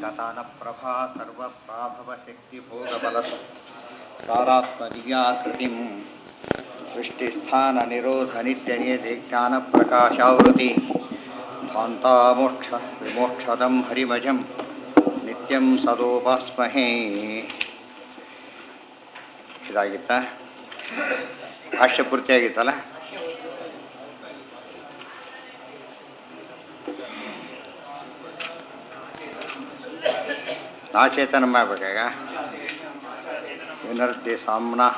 गतानप्रभा सर्वप्राभवशक्तिभोगबलस सारात्मदिव्याकृतिं सृष्टिस्थाननिरोधनित्यनियते ज्ञानप्रकाशावृति ध्वान्तामोक्ष विमोक्षदं हरिमजं ನಿತ್ಯಂ ಸದೋಪಾಸ್ಮಹೇ ಇದಾಗಿತ್ತಾ ಭಾಷ್ಯ ಪೂರ್ತಿಯಾಗಿತ್ತಲ್ಲ ನಾಚೇತನ ಮಾಡ್ಬೇಕಾಗ ವಿನರ್ದಿ ಸಾಮ್ನಃ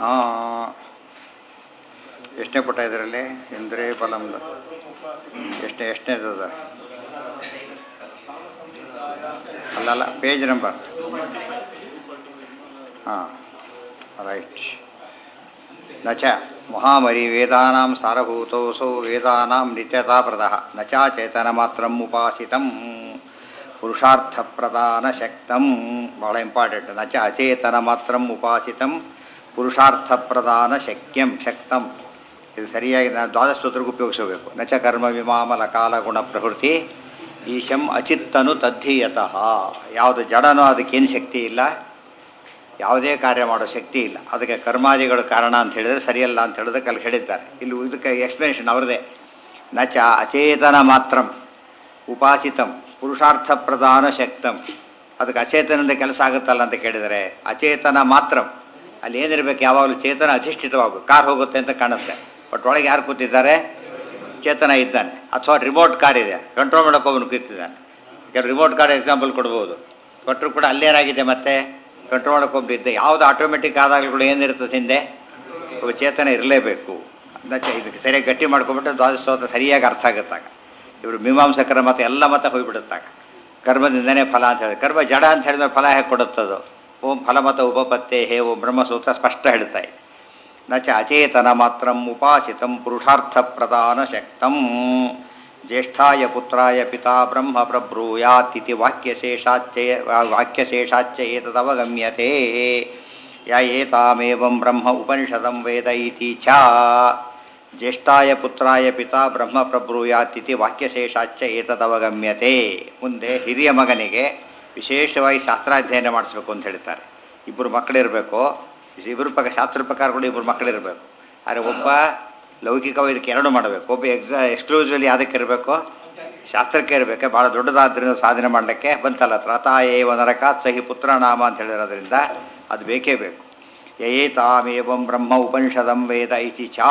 ಎಷ್ಟನೇ ಪುಟ ಇದರಲ್ಲಿ ಇಂದ್ರೇ ಬಲಂದ ಎಷ್ಟನೇ ಎಷ್ಟನೇದದ ಅಲ್ಲಲ್ಲ ಪೇಜ್ ನಂಬರ್ ಹಾಂ ರೈಟ್ ನ ಚ ಮಹಾಮರಿ ವೇದಾನಾಂ ಸಾರಭೂತೋಸೌ ವೇದಾನಾಂ ನಿತ್ಯತಾಪ್ರದಃ ನ ಚ ಚೇತನಮಾತ್ರಂ ಉಪಾಸಿತಂ ಪುರುಷಾರ್ಥಪ್ರದಾನ ಶಕ್ತಂ ಭಾಳ ಇಂಪಾರ್ಟೆಂಟ್ ನ ಚ ಅಚೇತನ ಮಾತ್ರಂ ಉಪಾಸಿತಂ ಪುರುಷಾರ್ಥಪ್ರದಾನ ಶಕ್ಯಂ ಶಕ್ತಂ ಇದು ಸರಿಯಾಗಿ ನಾವು ದ್ವಾದಶ ಸೂತ್ರಕ್ಕೆ ಉಪಯೋಗಿಸಬೇಕು ನ ಚ ಕರ್ಮ ವಿಮಾಮಲ ಕಾಲ ಗುಣ ಪ್ರಕೃತಿ ಈಶಂ ಅಚಿತ್ತನು ತದ್ಧೀಯತಃ ಯಾವುದು ಜಡನೋ ಅದಕ್ಕೇನು ಶಕ್ತಿ ಇಲ್ಲ ಯಾವುದೇ ಕಾರ್ಯ ಮಾಡೋ ಶಕ್ತಿ ಇಲ್ಲ ಅದಕ್ಕೆ ಕರ್ಮಾದಿಗಳು ಕಾರಣ ಅಂತ ಹೇಳಿದ್ರೆ ಸರಿಯಲ್ಲ ಅಂತ ಹೇಳಿದಕ್ಕೆ ಅಲ್ಲಿ ಹೇಳಿದ್ದಾರೆ ಇಲ್ಲಿ ಇದಕ್ಕೆ ಎಕ್ಸ್ಪ್ಲನೇಷನ್ ಅವ್ರದೇ ನ ಚ ಅಚೇತನ ಮಾತ್ರಂ ಉಪಾಸಿತಂ ಪುರುಷಾರ್ಥ ಪ್ರಧಾನ ಶಕ್ತಂ ಅದಕ್ಕೆ ಅಚೇತನದ ಕೆಲಸ ಆಗುತ್ತಲ್ಲ ಅಂತ ಕೇಳಿದರೆ ಅಚೇತನ ಮಾತ್ರ ಅಲ್ಲಿ ಏನಿರಬೇಕು ಯಾವಾಗಲೂ ಚೇತನ ಅಧಿಷ್ಠಿತವಾಗಬೇಕು ಕಾರ್ ಹೋಗುತ್ತೆ ಅಂತ ಕಾಣುತ್ತೆ ಬಟ್ ಒಳಗೆ ಯಾರು ಕೂತಿದ್ದಾರೆ ಚೇತನ ಇದ್ದಾನೆ ಅಥವಾ ರಿಮೋಟ್ ಕಾರ್ ಇದೆ ಕಂಟ್ರೋಲ್ ಮಾಡೋಕೆ ಒಬ್ಬನು ಕೂತಿದ್ದಾನೆ ಕೆಲವು ರಿಮೋಟ್ ಕಾರ್ ಎಕ್ಸಾಂಪಲ್ ಕೊಡ್ಬೋದು ಕೊಟ್ಟರು ಕೂಡ ಅಲ್ಲೇನಾಗಿದೆ ಮತ್ತೆ ಕಂಟ್ರೋಲ್ ಮಾಡೋಕೆ ಒಬ್ಬರು ಇದ್ದೆ ಯಾವುದು ಆಟೋಮೆಟಿಕ್ ಆದಾಗಲೂ ಕೂಡ ಏನಿರ್ತದೆ ಹಿಂದೆ ಒಬ್ಬ ಚೇತನ ಇರಲೇಬೇಕು ಅದಕ್ಕೆ ಇದಕ್ಕೆ ಸರಿಯಾಗಿ ಗಟ್ಟಿ ಮಾಡ್ಕೊಂಬಿಟ್ಟು ದ್ವಾದಶ ಸ್ತೋತ್ರ ಸರಿಯಾಗಿ ಅರ್ಥ ಆಗುತ್ತಾಗ ಇವರು ಮೀಮಾಂಸಕರ ಮತ ಎಲ್ಲ ಮತ ಹೋಗಿಬಿಡುತ್ತಾಗ ಕರ್ಮದಿಂದನೇ ಫಲ ಅಂತ ಹೇಳಿ ಕರ್ಮ ಜಡ ಅಂತ ಹೇಳಿದ್ರೆ ಫಲ ಹೇಗೆ ಕೊಡುತ್ತದು ಓಂ ಫಲಮತ ಉಪಪತ್ತೆ ಹೇ ಓಂ ಬ್ರಹ್ಮಸೂತ್ರ ಸ್ಪಷ್ಟ ಹೇಳ್ತಾ ಇದೆ ನ ಚ ಅಚೇತನ ಮಾತ್ರ ಉಪಾಸಿತಂ ಪುರುಷಾರ್ಥ ಪ್ರಧಾನ ಶಕ್ತಂ ಜ್ಯೇಷ್ಠಾಯ ಪುತ್ರಾಯ ಪಿತಾ ಬ್ರಹ್ಮ ಪ್ರಬ್ರೂಯಾತಿಥಿ ವಾಕ್ಯಶೇಷಾಚ್ಯ ವಾಕ್ಯಶೇಷಾಚ್ಯ ಏತದವಗಮ್ಯತೆ ಯ ಏತಾಮೇವಂ ಬ್ರಹ್ಮ ಉಪನಿಷದಂ ವೇದ ಇತಿ ಚ ಜ್ಯೇಷ್ಠಾಯ ಪುತ್ರಾಯ ಪಿತಾ ಬ್ರಹ್ಮ ಪ್ರಬ್ರೂಯಾತಿಥಿ ವಾಕ್ಯಶೇಷಾಚ್ಯ ಏತದವಗಮ್ಯತೆ ಮುಂದೆ ಹಿರಿಯ ಮಗನಿಗೆ ವಿಶೇಷವಾಗಿ ಶಾಸ್ತ್ರಾಧ್ಯಯನ ಮಾಡಿಸ್ಬೇಕು ಅಂತ ಹೇಳ್ತಾರೆ ಇಬ್ಬರು ಮಕ್ಕಳಿರಬೇಕು ಇಬ್ಬರು ಪ್ರಕಾರ ಶಾಸ್ತ್ರ ಪ್ರಕಾರಗಳು ಇಬ್ಬರು ಮಕ್ಕಳಿರಬೇಕು ಆದರೆ ಒಬ್ಬ ಲೌಕಿಕವಾಗಿ ಇದಕ್ಕೆ ಎರಡು ಮಾಡಬೇಕು ಒಬ್ಬ ಎಕ್ಸಾ ಎಕ್ಸ್ಕ್ಲೂಸಿವ್ಲಿ ಯಾವುದಕ್ಕೆ ಇರಬೇಕು ಶಾಸ್ತ್ರಕ್ಕೆ ಇರಬೇಕು ಭಾಳ ದೊಡ್ಡದಾದ್ರಿಂದ ಸಾಧನೆ ಮಾಡಲಿಕ್ಕೆ ಬಂತಲ್ಲ ತ್ರತಾಯೇವ ನರಕಾತ್ ಸಹಿ ಪುತ್ರನಾಮ ಅಂತ ಹೇಳಿರೋದ್ರಿಂದ ಅದು ಬೇಕೇ ಬೇಕು ಯಯೇತಾಮೇವಂ ಬ್ರಹ್ಮ ಉಪನಿಷದಂ ವೇದ ಇತಿ ಚಾ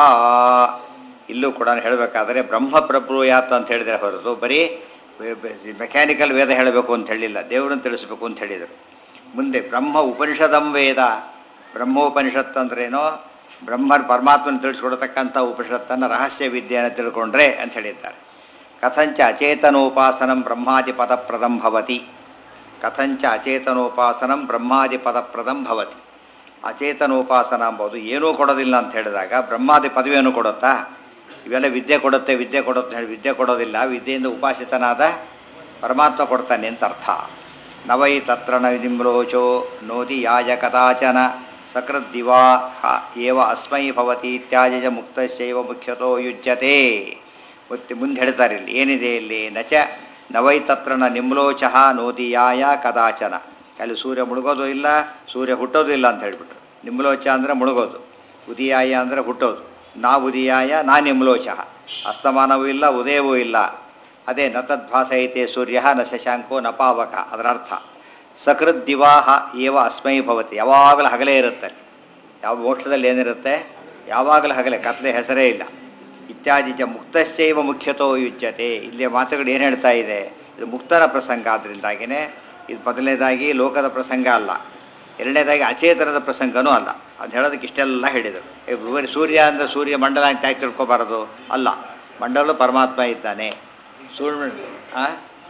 ಇಲ್ಲೂ ಕೂಡ ಹೇಳಬೇಕಾದ್ರೆ ಬ್ರಹ್ಮ ಪ್ರಬ್ರೂಯಾತ್ ಅಂತ ಹೇಳಿದರೆ ಹೊರತು ಬರೀ ಮೆಕ್ಯಾನಿಕಲ್ ವೇದ ಹೇಳಬೇಕು ಅಂತ ಹೇಳಿಲ್ಲ ದೇವರನ್ನು ತಿಳಿಸ್ಬೇಕು ಅಂತ ಹೇಳಿದರು ಮುಂದೆ ಬ್ರಹ್ಮ ಉಪನಿಷದಂ ವೇದ ಬ್ರಹ್ಮೋಪನಿಷತ್ತು ಅಂದ್ರೇನೋ ಬ್ರಹ್ಮರ್ ಪರಮಾತ್ಮನ ತಿಳಿಸ್ಕೊಡ್ತಕ್ಕಂಥ ಉಪನಿಷತ್ತನ್ನು ರಹಸ್ಯ ವಿದ್ಯೆಯನ್ನು ತಿಳ್ಕೊಂಡ್ರೆ ಅಂತ ಹೇಳಿದ್ದಾರೆ ಕಥಂಚ ಅಚೇತನೋಪಾಸನಂ ಬ್ರಹ್ಮಾದಿ ಪದಪ್ರದಂ ಭವತಿ ಕಥಂಚ ಅಚೇತನೋಪಾಸನಂ ಬ್ರಹ್ಮಾದಿ ಪದಪ್ರದಂ ಭವತಿ ಅಚೇತನೋಪಾಸನ ಎಂಬುದು ಏನೂ ಕೊಡೋದಿಲ್ಲ ಅಂತ ಹೇಳಿದಾಗ ಬ್ರಹ್ಮಾದಿ ಪದವಿಯನ್ನು ಕೊಡುತ್ತಾ ಇವೆಲ್ಲ ವಿದ್ಯೆ ಕೊಡುತ್ತೆ ವಿದ್ಯೆ ಕೊಡುತ್ತೆ ಹೇಳಿ ವಿದ್ಯೆ ಕೊಡೋದಿಲ್ಲ ವಿದ್ಯೆಯಿಂದ ಉಪಾಸಿತನಾದ ಪರಮಾತ್ಮ ಕೊಡ್ತಾನೆ ಅಂತ ಅರ್ಥ ನವೈ ತತ್ರ ನಿಮ್ರೋಚೋ ನೋದಿ ಯಾಯ ಕದಾಚನ ಸಕೃದ್ದಿವಾ ಏವ ಅಸ್ಮೈ ಭವತಿ ಇತ್ಯಾಜ ಮುಕ್ತಶೈವ ಮುಖ್ಯತೋ ಯುಜ್ಯತೆ ಮತ್ತೆ ಮುಂದೆ ಹೇಳ್ತಾರೆ ಇಲ್ಲಿ ಏನಿದೆ ಇಲ್ಲಿ ನಚ ನವೈ ತತ್ರಣ ನಿಮ್ಲೋಚಃ ನೋದಿಯಾಯ ಕದಾಚನ ಅಲ್ಲಿ ಸೂರ್ಯ ಮುಳುಗೋದು ಇಲ್ಲ ಸೂರ್ಯ ಹುಟ್ಟೋದು ಇಲ್ಲ ಅಂತ ಹೇಳಿಬಿಟ್ರು ನಿಮ್ಲೋಚ ಅಂದರೆ ಮುಳುಗೋದು ಉದಿಯಾಯ ಅಂದರೆ ಹುಟ್ಟೋದು ನಾ ಉದಿಯಾಯ ನಾ ನಿಮ್ಲೋಚ ಅಸ್ತಮಾನವೂ ಇಲ್ಲ ಉದಯವೂ ಇಲ್ಲ ಅದೇ ನ ತದ್ಭಾಸೈತೆ ಸೂರ್ಯ ನ ಶಶಾಂಕೋ ನ ಪಾವಕ ಅದರ ಅರ್ಥ ಸಕೃತ್ ದಿವಾಹ ಏವ ಅಸ್ಮೈ ಭವತಿ ಯಾವಾಗಲೂ ಹಗಲೇ ಇರುತ್ತೆ ಯಾವ ಮೋಕ್ಷದಲ್ಲಿ ಏನಿರುತ್ತೆ ಯಾವಾಗಲೂ ಹಗಲೇ ಕತ್ಲೆ ಹೆಸರೇ ಇಲ್ಲ ಇತ್ಯಾದಿ ಚ ಮುಕ್ತಶ್ಚೈವ ಮುಖ್ಯತೋ ಯುಜ್ಯತೆ ಇಲ್ಲಿ ಮಾತುಗಳು ಏನು ಹೇಳ್ತಾ ಇದೆ ಇದು ಮುಕ್ತನ ಪ್ರಸಂಗ ಆದ್ದರಿಂದಾಗಿಯೇ ಇದು ಮೊದಲನೇದಾಗಿ ಲೋಕದ ಪ್ರಸಂಗ ಅಲ್ಲ ಎರಡನೇದಾಗಿ ಅಚೇತನದ ಪ್ರಸಂಗನೂ ಅಲ್ಲ ಅದು ಹೇಳೋದಕ್ಕೆ ಇಷ್ಟೆಲ್ಲ ಹೇಳಿದರು ಸೂರ್ಯ ಅಂದರೆ ಸೂರ್ಯ ಮಂಡಲ ಅಂತ ಯಾಕೆ ತಿಳ್ಕೊಬಾರದು ಅಲ್ಲ ಮಂಡಲ ಪರಮಾತ್ಮ ಇದ್ದಾನೆ ಸೂರ್ಯ ಹಾಂ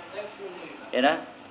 ಏನ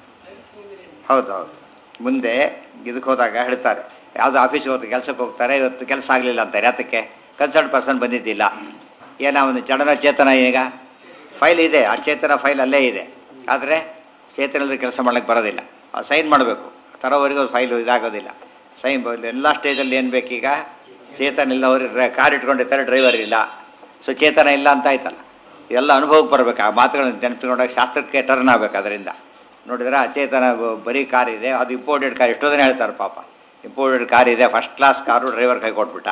ಹೌದು ಹೌದು ಮುಂದೆ ಇದಕ್ಕೆ ಹೋದಾಗ ಹೇಳ್ತಾರೆ ಯಾವುದೋ ಆಫೀಸ್ಗೆ ಹೋಗ್ತಾರೆ ಕೆಲಸಕ್ಕೆ ಹೋಗ್ತಾರೆ ಇವತ್ತು ಕೆಲಸ ಆಗಲಿಲ್ಲ ಅಂತಾರೆ ಯಾತಕ್ಕೆ ಕನ್ಸಲ್ಟ್ ಪರ್ಸನ್ ಬಂದಿದ್ದಿಲ್ಲ ಏನೋ ಅವನು ಚಡನ ಚೇತನ ಈಗ ಫೈಲ್ ಇದೆ ಆ ಚೇತನ ಫೈಲ್ ಅಲ್ಲೇ ಇದೆ ಆದರೆ ಚೇತನದಲ್ಲಿ ಕೆಲಸ ಮಾಡ್ಲಿಕ್ಕೆ ಬರೋದಿಲ್ಲ ಸೈನ್ ಮಾಡಬೇಕು ತರೋವರೆಗೂ ಫೈಲು ಇದಾಗೋದಿಲ್ಲ ಸೈನ್ ಎಲ್ಲ ಸ್ಟೇಜಲ್ಲಿ ಏನು ಬೇಕೀಗ ಚೇತನ ಇಲ್ಲ ಅವ್ರಿಗೆ ಕಾರ್ ಇಟ್ಕೊಂಡಿರ್ತಾರೆ ಡ್ರೈವರ್ ಇಲ್ಲ ಸೊ ಚೇತನ ಇಲ್ಲ ಅಂತ ಆಯ್ತಲ್ಲ ಎಲ್ಲ ಅನುಭವಕ್ಕೆ ಬರಬೇಕು ಆ ಮಾತುಗಳನ್ನು ನೆನಪಿಕೊಂಡಾಗ ಶಾಸ್ತ್ರಕ್ಕೆ ಟರ್ನ್ ಆಗಬೇಕು ಅದರಿಂದ ನೋಡಿದ್ರೆ ಅಚೇತನ ಬ- ಬರೀ ಕಾರ್ ಇದೆ ಅದು ಇಂಪೋರ್ಟೆಡ್ ಕಾರ್ ಎಷ್ಟೋ ಜನ ಹೇಳ್ತಾರೆ ಪಾಪ ಇಂಪೋರ್ಟೆಡ್ ಕಾರ್ ಇದೆ ಫಸ್ಟ್ ಕ್ಲಾಸ್ ಕಾರು ಡ್ರೈವರ್ ಕೈ ಕೊಟ್ಬಿಟ್ಟ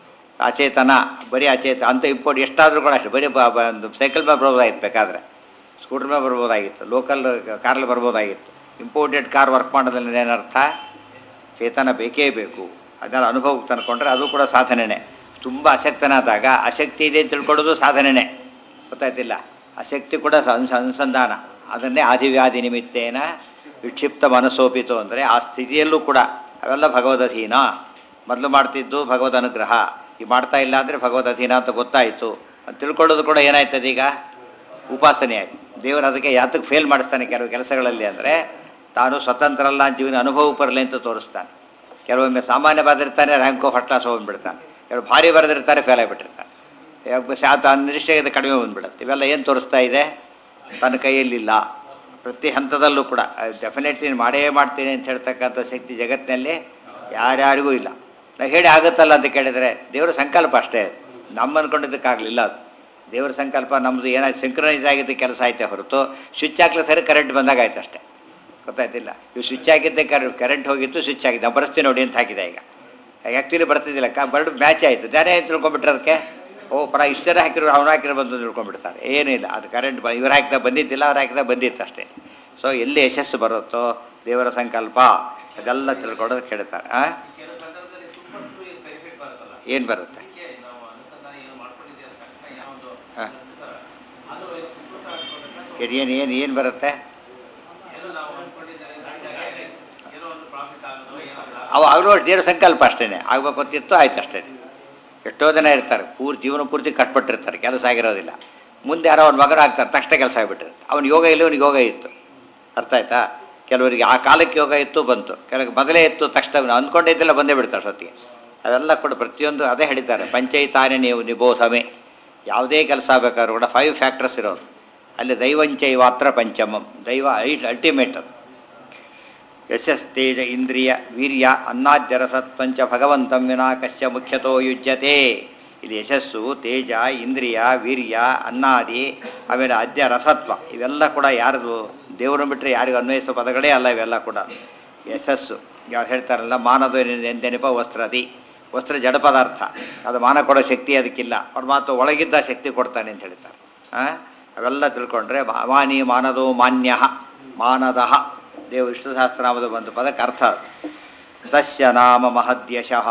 ಅಚೇತನ ಬರೀ ಅಚೇತ ಅಂತ ಇಂಪೋರ್ಟ್ ಎಷ್ಟಾದರೂ ಕೂಡ ಅಷ್ಟೇ ಬರೀ ಬ- ಬ- ಒಂದು ಸೈಕಲ್ ಮೇಲೆ ಬರ್ಬೋದಾಗಿತ್ತು ಬೇಕಾದ್ರೆ ಸ್ಕೂಟರ್ ಮೇಲೆ ಬರ್ಬೋದಾಗಿತ್ತು ಲೋಕಲ್ ಕಾರಲ್ಲಿ ಬರ್ಬೋದಾಗಿತ್ತು ಇಂಪೋರ್ಟೆಡ್ ಕಾರ್ ವರ್ಕ್ ಮಾಡೋದ್ರಲ್ಲಿ ಏನರ್ಥ ಚೇತನ ಬೇಕೇ ಬೇಕು ಅದನ್ನೆಲ್ಲ ಅನುಭವಕ್ಕೆ ತಂದ್ಕೊಂಡ್ರೆ ಅದು ಕೂಡ ಸಾಧನೆನೇ ತುಂಬ ಅಶಕ್ತನಾದಾಗ ಅಶಕ್ತಿ ಇದೆ ಅಂತ ತಿಳ್ಕೊಳ್ಳೋದು ಸಾಧನೆನೇ ಗೊತ್ತಾಯ್ತಿಲ್ಲ ಅಶಕ್ತಿ ಕೂಡ ಅನ್ಸ ಅನುಸಂಧಾನ ಅದನ್ನೇ ಆದಿವ್ಯಾಧಿ ನಿಮಿತ್ತೇನ ವಿಕ್ಷಿಪ್ತ ಮನಸ್ಸೋಪಿತು ಅಂದರೆ ಆ ಸ್ಥಿತಿಯಲ್ಲೂ ಕೂಡ ಅವೆಲ್ಲ ಭಗವದಧೀನ ಮೊದಲು ಮಾಡ್ತಿದ್ದು ಭಗವದ್ ಅನುಗ್ರಹ ಈ ಮಾಡ್ತಾ ಇಲ್ಲ ಅಂದರೆ ಭಗವದ್ ಅಧೀನ ಅಂತ ಗೊತ್ತಾಯಿತು ಅಂತ ತಿಳ್ಕೊಳ್ಳೋದು ಕೂಡ ಏನಾಯ್ತದೆ ಈಗ ಉಪಾಸನೆ ಆಯ್ತು ದೇವರು ಅದಕ್ಕೆ ಯಾತಕ್ಕೆ ಫೇಲ್ ಮಾಡಿಸ್ತಾನೆ ಕೆಲವು ಕೆಲಸಗಳಲ್ಲಿ ಅಂದರೆ ತಾನು ಸ್ವತಂತ್ರ ಅಲ್ಲ ಜೀವನ ಅನುಭವ ಬರಲಿ ಅಂತ ತೋರಿಸ್ತಾನೆ ಕೆಲವೊಮ್ಮೆ ಸಾಮಾನ್ಯ ಬರೆದಿರ್ತಾನೆ ರ್ಯಾಂಕೋ ಫಸ್ಟ್ ಕ್ಲಾಸ್ ಹೋಗ್ಬಿಡ್ತಾನೆ ಕೆಲವು ಭಾರಿ ಬರೆದಿರ್ತಾರೆ ಫೇಲ್ ಆಗಿಬಿಟ್ಟಿರ್ತಾನೆ ಯಾಕೆ ಶಾತ ನಿರೀಕ್ಷೆಗೆ ಕಡಿಮೆ ಬಂದ್ಬಿಡುತ್ತೆ ಇವೆಲ್ಲ ಏನು ತೋರಿಸ್ತಾ ಇದೆ ತನ್ನ ಕೈಯಲ್ಲಿಲ್ಲ ಪ್ರತಿ ಹಂತದಲ್ಲೂ ಕೂಡ ಡೆಫಿನೆಟ್ಲಿ ಮಾಡೇ ಮಾಡ್ತೀನಿ ಅಂತ ಹೇಳ್ತಕ್ಕಂಥ ಶಕ್ತಿ ಜಗತ್ತಿನಲ್ಲಿ ಯಾರ್ಯಾರಿಗೂ ಇಲ್ಲ ನಾವು ಹೇಳಿ ಆಗುತ್ತಲ್ಲ ಅಂತ ಕೇಳಿದರೆ ದೇವರ ಸಂಕಲ್ಪ ಅಷ್ಟೇ ನಮ್ಮ ಅನ್ಕೊಂಡಿದ್ದಕ್ಕಾಗಲಿಲ್ಲ ಅದು ದೇವರ ಸಂಕಲ್ಪ ನಮ್ಮದು ಏನಾಯ್ತು ಸಿಂಕ್ರನೈಸ್ ಆಗಿದ್ದ ಕೆಲಸ ಆಯ್ತೆ ಹೊರತು ಸ್ವಿಚ್ ಹಾಕ್ಲಿ ಸರಿ ಕರೆಂಟ್ ಬಂದಾಗ ಆಯ್ತು ಅಷ್ಟೇ ಗೊತ್ತಾಯ್ತಿಲ್ಲ ಇವು ಸ್ವಿಚ್ ಹಾಕಿದ್ದೆ ಕರೆ ಕರೆಂಟ್ ಹೋಗಿತ್ತು ಸ್ವಿಚ್ ಆಗಿದೆ ನಾವು ಬರ್ಸ್ತೀನಿ ನೋಡಿ ಅಂತ ಹಾಕಿದೆ ಈಗ ಆ್ಯಕ್ಚುಲಿ ಬರ್ತಿದ್ದಿಲ್ಲ ಕ ಬರ್ಡ್ ಮ್ಯಾಚ್ ಆಯಿತು ಧ್ಯಾನ ಏನು ತಿಳ್ಕೊಂಬಿಟ್ರೆ ಅದಕ್ಕೆ ಓ ಪರ ಇಷ್ಟರ ಹಾಕಿರೋ ಅವ್ನು ಹಾಕಿರೋ ಬಂದು ತಿಳ್ಕೊಂಡ್ಬಿಡ್ತಾರೆ ಏನಿಲ್ಲ ಅದು ಕರೆಂಟ್ ಬ ಇವ್ರು ಹಾಕಿದಾಗ ಬಂದಿದ್ದಿಲ್ಲ ಅವ್ರು ಹಾಕಿದಾಗ ಬಂದಿತ್ತು ಅಷ್ಟೇ ಸೊ ಎಲ್ಲಿ ಯಶಸ್ಸು ಬರುತ್ತೋ ದೇವರ ಸಂಕಲ್ಪ ಅದೆಲ್ಲ ತಿಳ್ಕೊಳ್ಳೋದು ಕೇಳ್ತಾರೆ ಆ ಕೆಲವು ಸಂದರ್ಭದಲ್ಲಿ ಸೂಪರ್ ಟು ಬೆನಿಫಿಟ್ ಬರುತ್ತಲ್ಲ ಏನು ಬರುತ್ತೆ ಅದಕ್ಕೆ ನಾವು ಅನುಸಂಧಾನ ಏನು ಮಾಡ್ಕೊಂಡಿದ್ದೀವಿ ಅಂತ ತಕ್ಷಣ ಏನೋ ಒಂದು ಹಾ. ಅಂತಾರೆ. ಅದು ಸುಕೃತ ಅನ್ಸ್ಕೊಬೇಕಾದ್ರೆ ಏನು ಏನು ಏನು ಬರುತ್ತೆ ಏನೋ ನಾವು ಅನ್ಕೊಂಡಿದ್ದೇವೆ ಮಾಡಿದಾಗ ಏನೋ ಒಂದು ಪ್ರಾಫಿಟ್ ಆಗೋದು ಏನೋ ಲಾಭ ಅವು ಅವರು ದೇವ್ರ ಸಂಕಲ್ಪ ಅಷ್ಟೇ ಆಗ್ಬೇಕು ಅಂತಿತ್ತು ಆಯ್ತು ಅಷ್ಟೇ ಎಷ್ಟೋ ಜನ ಇರ್ತಾರೆ ಪೂರ್ತಿ ಜೀವನ ಪೂರ್ತಿ ಕಟ್ಬಿಟ್ಟಿರ್ತಾರೆ ಕೆಲಸ ಆಗಿರೋದಿಲ್ಲ ಮುಂದೆ ಯಾರೋ ಅವ್ನ ಮಗನ ಆಗ್ತಾರೆ ತಕ್ಷಣ ಕೆಲಸ ಆಗಿಬಿಟ್ಟಿರುತ್ತೆ ಅವ್ನ ಯೋಗ ಇಲ್ಲ ಅವ್ನಿಗೆ ಯೋಗ ಇತ್ತು ಅರ್ಥ ಆಯ್ತಾ ಕೆಲವರಿಗೆ ಆ ಕಾಲಕ್ಕೆ ಯೋಗ ಇತ್ತು ಬಂತು ಕೆಲವರಿಗೆ ಮೊದಲೇ ಇತ್ತು ತಕ್ಷಣ ಅವ್ನು ಅಂದ್ಕೊಂಡಿದ್ದೆಲ್ಲ ಬಂದೇ ಬಿಡ್ತಾರೆ ಸೊತ್ತಿಗೆ ಅವೆಲ್ಲ ಕೂಡ ಪ್ರತಿಯೊಂದು ಅದೇ ಹೇಳಿದ್ದಾರೆ ಪಂಚಾಯಿತಾನೆ ನೀವು ನಿಬೋಧಮೆ ಯಾವುದೇ ಕೆಲಸ ಬೇಕಾದ್ರೂ ಕೂಡ ಫೈವ್ ಫ್ಯಾಕ್ಟರ್ಸ್ ಇರೋದು ಅಲ್ಲಿ ದೈವಂಚೈವಾತ್ರ ಪಂಚಮಂ ದೈವ ಅಲ್ಟಿಮೇಟ್ ಅದು ಯಶಸ್ತೇಜ ಇಂದ್ರಿಯ ವೀರ್ಯ ಅನ್ನಾದ್ಯರಸತ್ವಂಚ ಭಗವಂತಂ ವಿನಾ ಕಶ್ಯ ಮುಖ್ಯತೋ ಯುಜ್ಯತೆ ಇಲ್ಲಿ ಯಶಸ್ಸು ತೇಜ ಇಂದ್ರಿಯ ವೀರ್ಯ ಅನ್ನಾದಿ ಆಮೇಲೆ ಅದ್ಯ ರಸತ್ವ ಇವೆಲ್ಲ ಕೂಡ ಯಾರ್ದು ದೇವರನ್ನು ಬಿಟ್ಟರೆ ಯಾರಿಗೂ ಅನ್ವಯಿಸೋ ಪದಗಳೇ ಅಲ್ಲ ಇವೆಲ್ಲ ಕೂಡ ಯಶಸ್ಸು ಯಾವ ಹೇಳ್ತಾರಲ್ಲ ಮಾನದ ಎಂದೆನಿಪ ವಸ್ತ್ರದಿ ವಸ್ತ್ರ ಜಡ ಪದಾರ್ಥ ಅದು ಮಾನ ಕೊಡೋ ಶಕ್ತಿ ಅದಕ್ಕಿಲ್ಲ ಪರಮಾತ್ಮ ಒಳಗಿದ್ದ ಶಕ್ತಿ ಕೊಡ್ತಾನೆ ಅಂತ ಹೇಳ್ತಾರೆ ಆ? ಅವೆಲ್ಲ ತಿಳ್ಕೊಂಡ್ರೆ ಮಾನಿ ಮಾನದೋ ಮಾನ್ಯ ಮಾನದಃ ದೇವ ವಿಷ್ಣು ಸಹಸ್ರನಾಮದ ಒಂದು ಪದಕ್ಕೆ ಅರ್ಥ ಅದು. ತಸ್ಯ ನಾಮ ಮಹದ್ಯಶಃ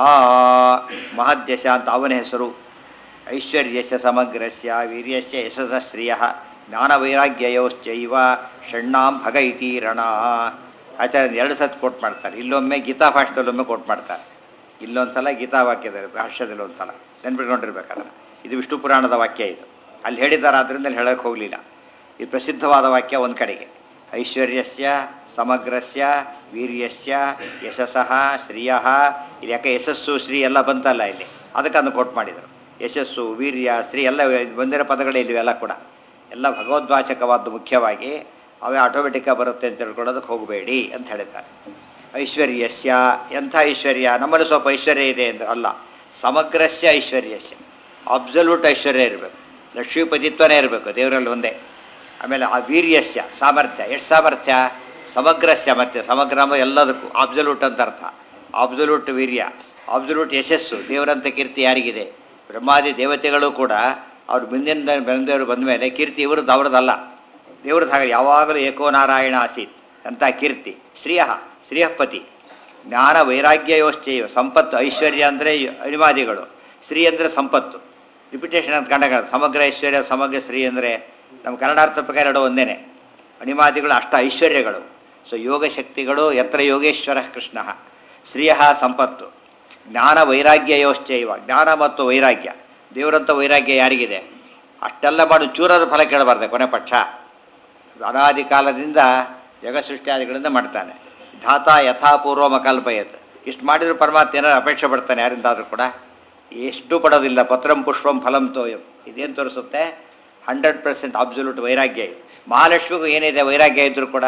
ಮಹದ್ಯಶ ಅಂತ ಅವನ ಹೆಸರು ಐಶ್ವರ್ಯಸ್ಯ ಸಮಗ್ರಸ್ಯ ವೀರ್ಯಸ್ಯ ಯಶಸ ಶ್ರಿಯ ಜ್ಞಾನವೈರಾಗ್ಯಯೋಶ್ಚೈವ ಷಣ್ಣಾಂ ಭಗ ಇತಿ ರಣ ಆಚಾರ್ಯ ಎರಡು ಸತ್ ಕೋಟ್ ಮಾಡ್ತಾರೆ ಇಲ್ಲೊಮ್ಮೆ ಗೀತಾ ಭಾಷೆದಲ್ಲೊಮ್ಮೆ ಕೋಟ್ ಮಾಡ್ತಾರೆ ಇಲ್ಲೊಂದು ಸಲ ಗೀತಾ ವಾಕ್ಯದಲ್ಲಿ ಭಾಷ್ಯದಲ್ಲಿ ಒಂದು ಸಲ ನೆನ್ಪಿಟ್ಕೊಂಡಿರ್ಬೇಕಾದ್ರೆ ಇದು ವಿಷ್ಣು ಪುರಾಣದ ವಾಕ್ಯ ಇದು ಅಲ್ಲಿ ಹೇಳಿದ್ದಾರೆ ಆದ್ದರಿಂದ ಅಲ್ಲಿ ಹೇಳಕ್ಕೆ ಹೋಗಲಿಲ್ಲ ಇದು ಪ್ರಸಿದ್ಧವಾದ ವಾಕ್ಯ ಒಂದು ಕಡೆಗೆ ಐಶ್ವರ್ಯಸ್ಯ ಸಮಗ್ರಸ್ಯ ವೀರ್ಯಸ್ಯ ಯಶಸ್ಸಃ ಶ್ರಿಯ ಇದು ಯಾಕೆ ಯಶಸ್ಸು ಶ್ರೀ ಎಲ್ಲ ಬಂತಲ್ಲ ಇಲ್ಲಿ ಅದಕ್ಕೆ ಅದನ್ನು ಕೋಟ್ ಮಾಡಿದರು ಯಶಸ್ಸು ವೀರ್ಯ ಸ್ತ್ರೀ ಎಲ್ಲ ಬಂದಿರೋ ಪದಗಳೇ ಇಲ್ಲಿವೆಲ್ಲ ಕೂಡ ಎಲ್ಲ ಭಗವದ್ವಾಚಕವಾದ್ದು ಮುಖ್ಯವಾಗಿ ಅವೇ ಆಟೋಮೆಟಿಕ್ಕಾಗಿ ಬರುತ್ತೆ ಅಂತ ತಿಳ್ಕೊಳ್ಳೋದಕ್ಕೆ ಹೋಗಬೇಡಿ ಅಂತ ಹೇಳಿದ್ದಾರೆ ಐಶ್ವರ್ಯಸ್ಯ ಎಂಥ ಐಶ್ವರ್ಯ ನಮ್ಮಲ್ಲಿ ಸ್ವಲ್ಪ ಐಶ್ವರ್ಯ ಇದೆ ಅಂದ್ರೆ ಅಲ್ಲ ಸಮಗ್ರಸ್ಯ ಐಶ್ವರ್ಯಸ್ಯ ಅಬ್ಸಲ್ಯೂಟ್ ಐಶ್ವರ್ಯ ಇರಬೇಕು ಲಕ್ಷ್ಮೀಪತಿತ್ವನೇ ಇರಬೇಕು ದೇವರಲ್ಲಿ ಒಂದೇ ಆಮೇಲೆ ಆ ವೀರ್ಯಸ್ಯ ಸಾಮರ್ಥ್ಯ ಎಷ್ಟು ಸಾಮರ್ಥ್ಯ ಸಮಗ್ರಸ್ಯ ಮತ್ತೆ ಸಮಗ್ರ ಅಂಬ ಎಲ್ಲದಕ್ಕೂ ಅಬ್ಸಲ್ಯೂಟ್ ಅಂತ ಅರ್ಥ ಅಬ್ಸಲ್ಯೂಟ್ ವೀರ್ಯ ಅಬ್ಸಲ್ಯೂಟ್ ಯಶಸ್ಸು ದೇವರಂತ ಕೀರ್ತಿ ಯಾರಿಗಿದೆ ಬ್ರಹ್ಮಾದಿ ದೇವತೆಗಳು ಕೂಡ ಅವ್ರು ಮುಂದಿನ ಬಂದವರು ಬಂದ ಮೇಲೆ ಕೀರ್ತಿ ಇವ್ರದ್ದು ಅವ್ರದ್ದಲ್ಲ ದೇವ್ರದ್ದು ಹಾಗೆ ಯಾವಾಗಲೂ ಏಕೋ ನಾರಾಯಣ ಆಸೀತ್ ಅಂತ ಕೀರ್ತಿ ಶ್ರೀಯ ಶ್ರೀಯಪತಿ ಜ್ಞಾನ ವೈರಾಗ್ಯಯೋಶ್ಚೈವ ಸಂಪತ್ತು ಐಶ್ವರ್ಯ ಅಂದರೆ ಅನಿಮಾದಿಗಳು ಶ್ರೀ ಅಂದರೆ ಸಂಪತ್ತು ರಿಪಿಟೇಷನ್ ಅಂತ ಕಂಡಾಗ ಸಮಗ್ರ ಐಶ್ವರ್ಯ ಸಮಗ್ರ ಶ್ರೀ ಅಂದರೆ ನಮ್ಮ ಕನ್ನಡಾರ್ಥ ಪ್ರಕಾರ ಎರಡು ಒಂದೇನೆ ಅನಿಮಾದಿಗಳು ಅಷ್ಟ ಐಶ್ವರ್ಯಗಳು ಸೊ ಯೋಗ ಶಕ್ತಿಗಳು ಯತ್ರ ಯೋಗೇಶ್ವರ ಕೃಷ್ಣ ಶ್ರೀಯ ಸಂಪತ್ತು ಜ್ಞಾನ ವೈರಾಗ್ಯಯೋಶ್ಚೈವ ಜ್ಞಾನ ಮತ್ತು ವೈರಾಗ್ಯ ದೇವರಂಥ ವೈರಾಗ್ಯ ಯಾರಿಗಿದೆ ಅಷ್ಟೆಲ್ಲ ಮಾಡಿ ಚೂರದ ಫಲ ಕೇಳಬಾರ್ದೆ ಕೊನೆ ಪಕ್ಷ ಅದು ಅನಾದಿ ಕಾಲದಿಂದ ಜಗ ಸೃಷ್ಟಿಯಾದಿಗಳಿಂದ ಮಾಡ್ತಾನೆ ಧಾತ ಯಥಾಪೂರ್ವಮ ಕಲ್ಪಯತ್ ಇಷ್ಟು ಮಾಡಿದ್ರು ಪರಮಾತ್ಮ ಏನಾರು ಅಪೇಕ್ಷೆ ಪಡ್ತಾನೆ ಯಾರಿಂದಾದ್ರೂ ಕೂಡ ಎಷ್ಟು ಪಡೋದಿಲ್ಲ ಪತ್ರಂ ಪುಷ್ಪಂ ಫಲಂ ತೋಯಂ ಇದೇನು ತೋರಿಸುತ್ತೆ ಹಂಡ್ರೆಡ್ ಪರ್ಸೆಂಟ್ ಅಬ್ಸಲ್ಯೂಟ್ ವೈರಾಗ್ಯ ಇದೆ ಮಹಾಲಕ್ಷ್ಮಿಗೂ ಏನಿದೆ ವೈರಾಗ್ಯ ಇದ್ದರೂ ಕೂಡ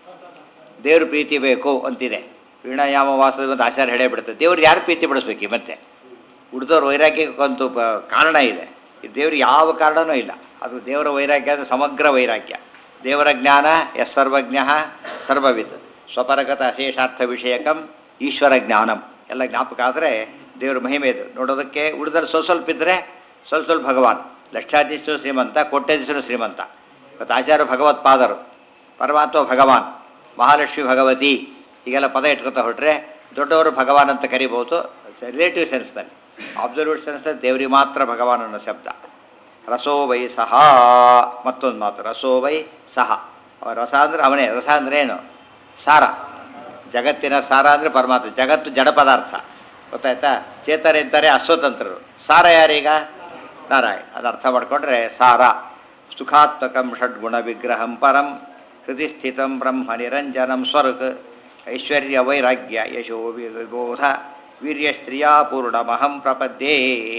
ದೇವ್ರ ಪ್ರೀತಿ ಬೇಕು ಅಂತಿದೆ ವೀಣಾಯಾಮ ವಾಸದ ಒಂದು ಆಚಾರ ಹೇಳೇ ಬಿಡುತ್ತೆ ದೇವ್ರು ಯಾರು ಪ್ರೀತಿ ಪಡಿಸ್ಬೇಕು ಮತ್ತೆ ಉಳಿದವ್ರ ವೈರಾಗ್ಯಕ್ಕೊಂದು ಪ- ಕಾರಣ ಇದೆ ಈ ದೇವ್ರಿಗೆ ಯಾವ ಕಾರಣನೂ ಇಲ್ಲ ಅದು ದೇವರ ವೈರಾಗ್ಯ ಅಂದರೆ ಸಮಗ್ರ ವೈರಾಗ್ಯ ದೇವರ ಜ್ಞಾನ ಎಸ್ ಸರ್ವಜ್ಞ ಸರ್ವವಿದ್ ಸ್ವಪರಗತ ಅಶೇಷಾರ್ಥ ವಿಷಯಕಂ ಈಶ್ವರ ಜ್ಞಾನಂ ಎಲ್ಲ ಜ್ಞಾಪಕ ಆದರೆ ದೇವರ ಮಹಿಮೆ ಇದು ನೋಡೋದಕ್ಕೆ ಉಳಿದಲ್ಲಿ ಸ್ವಲ್ಪ ಸ್ವಲ್ಪ ಇದ್ದರೆ ಸ್ವಲ್ಪ ಸ್ವಲ್ಪ ಭಗವಾನ್ ಲಕ್ಷಾಧೀಶರು ಶ್ರೀಮಂತ ಕೋಟ್ಯಾಧೀಶರು ಶ್ರೀಮಂತ ಮತ್ತು ಆಚಾರ್ಯ ಭಗವತ್ಪಾದರು ಪರಮಾತ್ಮ ಭಗವಾನ್ ಮಹಾಲಕ್ಷ್ಮಿ ಭಗವತಿ ಹೀಗೆಲ್ಲ ಪದ ಇಟ್ಕೊತಾ ಹೊರಟ್ರೆ ದೊಡ್ಡವರು ಭಗವಾನ್ ಅಂತ ಕರಿಬೋದು ರಿಲೇಟಿವ್ ಸೆನ್ಸ್ನಲ್ಲಿ ಅಬ್ಸಲ್ಯೂಟ್ ಸೆನ್ಸ್ನಲ್ಲಿ ದೇವರಿಗೆ ಮಾತ್ರ ಭಗವಾನ್ ಅನ್ನೋ ಶಬ್ದ ರಸೋ ವೈ ಸಹ ಮತ್ತೊಂದು ಮಾತು ರಸೋ ವೈ ಸಹ ಅವ ರಸ ಅಂದರೆ ಅವನೇ ರಸ ಅಂದರೆ ಏನು ಸಾರ ಜಗತ್ತಿನ ಸಾರ ಅಂದರೆ ಪರಮಾತ್ಮ ಜಗತ್ತು ಜಡ ಪದಾರ್ಥ ಗೊತ್ತಾಯ್ತಾ ಚೇತನ ಇದ್ದಾರೆ ಅಸ್ವತಂತ್ರರು ಸಾರ ಯಾರೀಗ ನಾರಾಯಣ ಅದು ಅರ್ಥ ಮಾಡಿಕೊಂಡ್ರೆ ಸಾರ ಸುಖಾತ್ಮಕಂ ಷಡ್ಗುಣ ವಿಗ್ರಹಂ ಪರಂ ಹೃದಯ ಸ್ಥಿತಂ ಬ್ರಹ್ಮ ನಿರಂಜನಂ ಸ್ವರ್ಗ ಐಶ್ವರ್ಯ ವೈರಾಗ್ಯ ಯಶೋ ವಿ- ವಿಬೋಧ ವೀರ್ಯ ಸ್ತ್ರೀಯಾ ಪೂರ್ಣಮಹಂ ಪ್ರಪದ್ಯೇ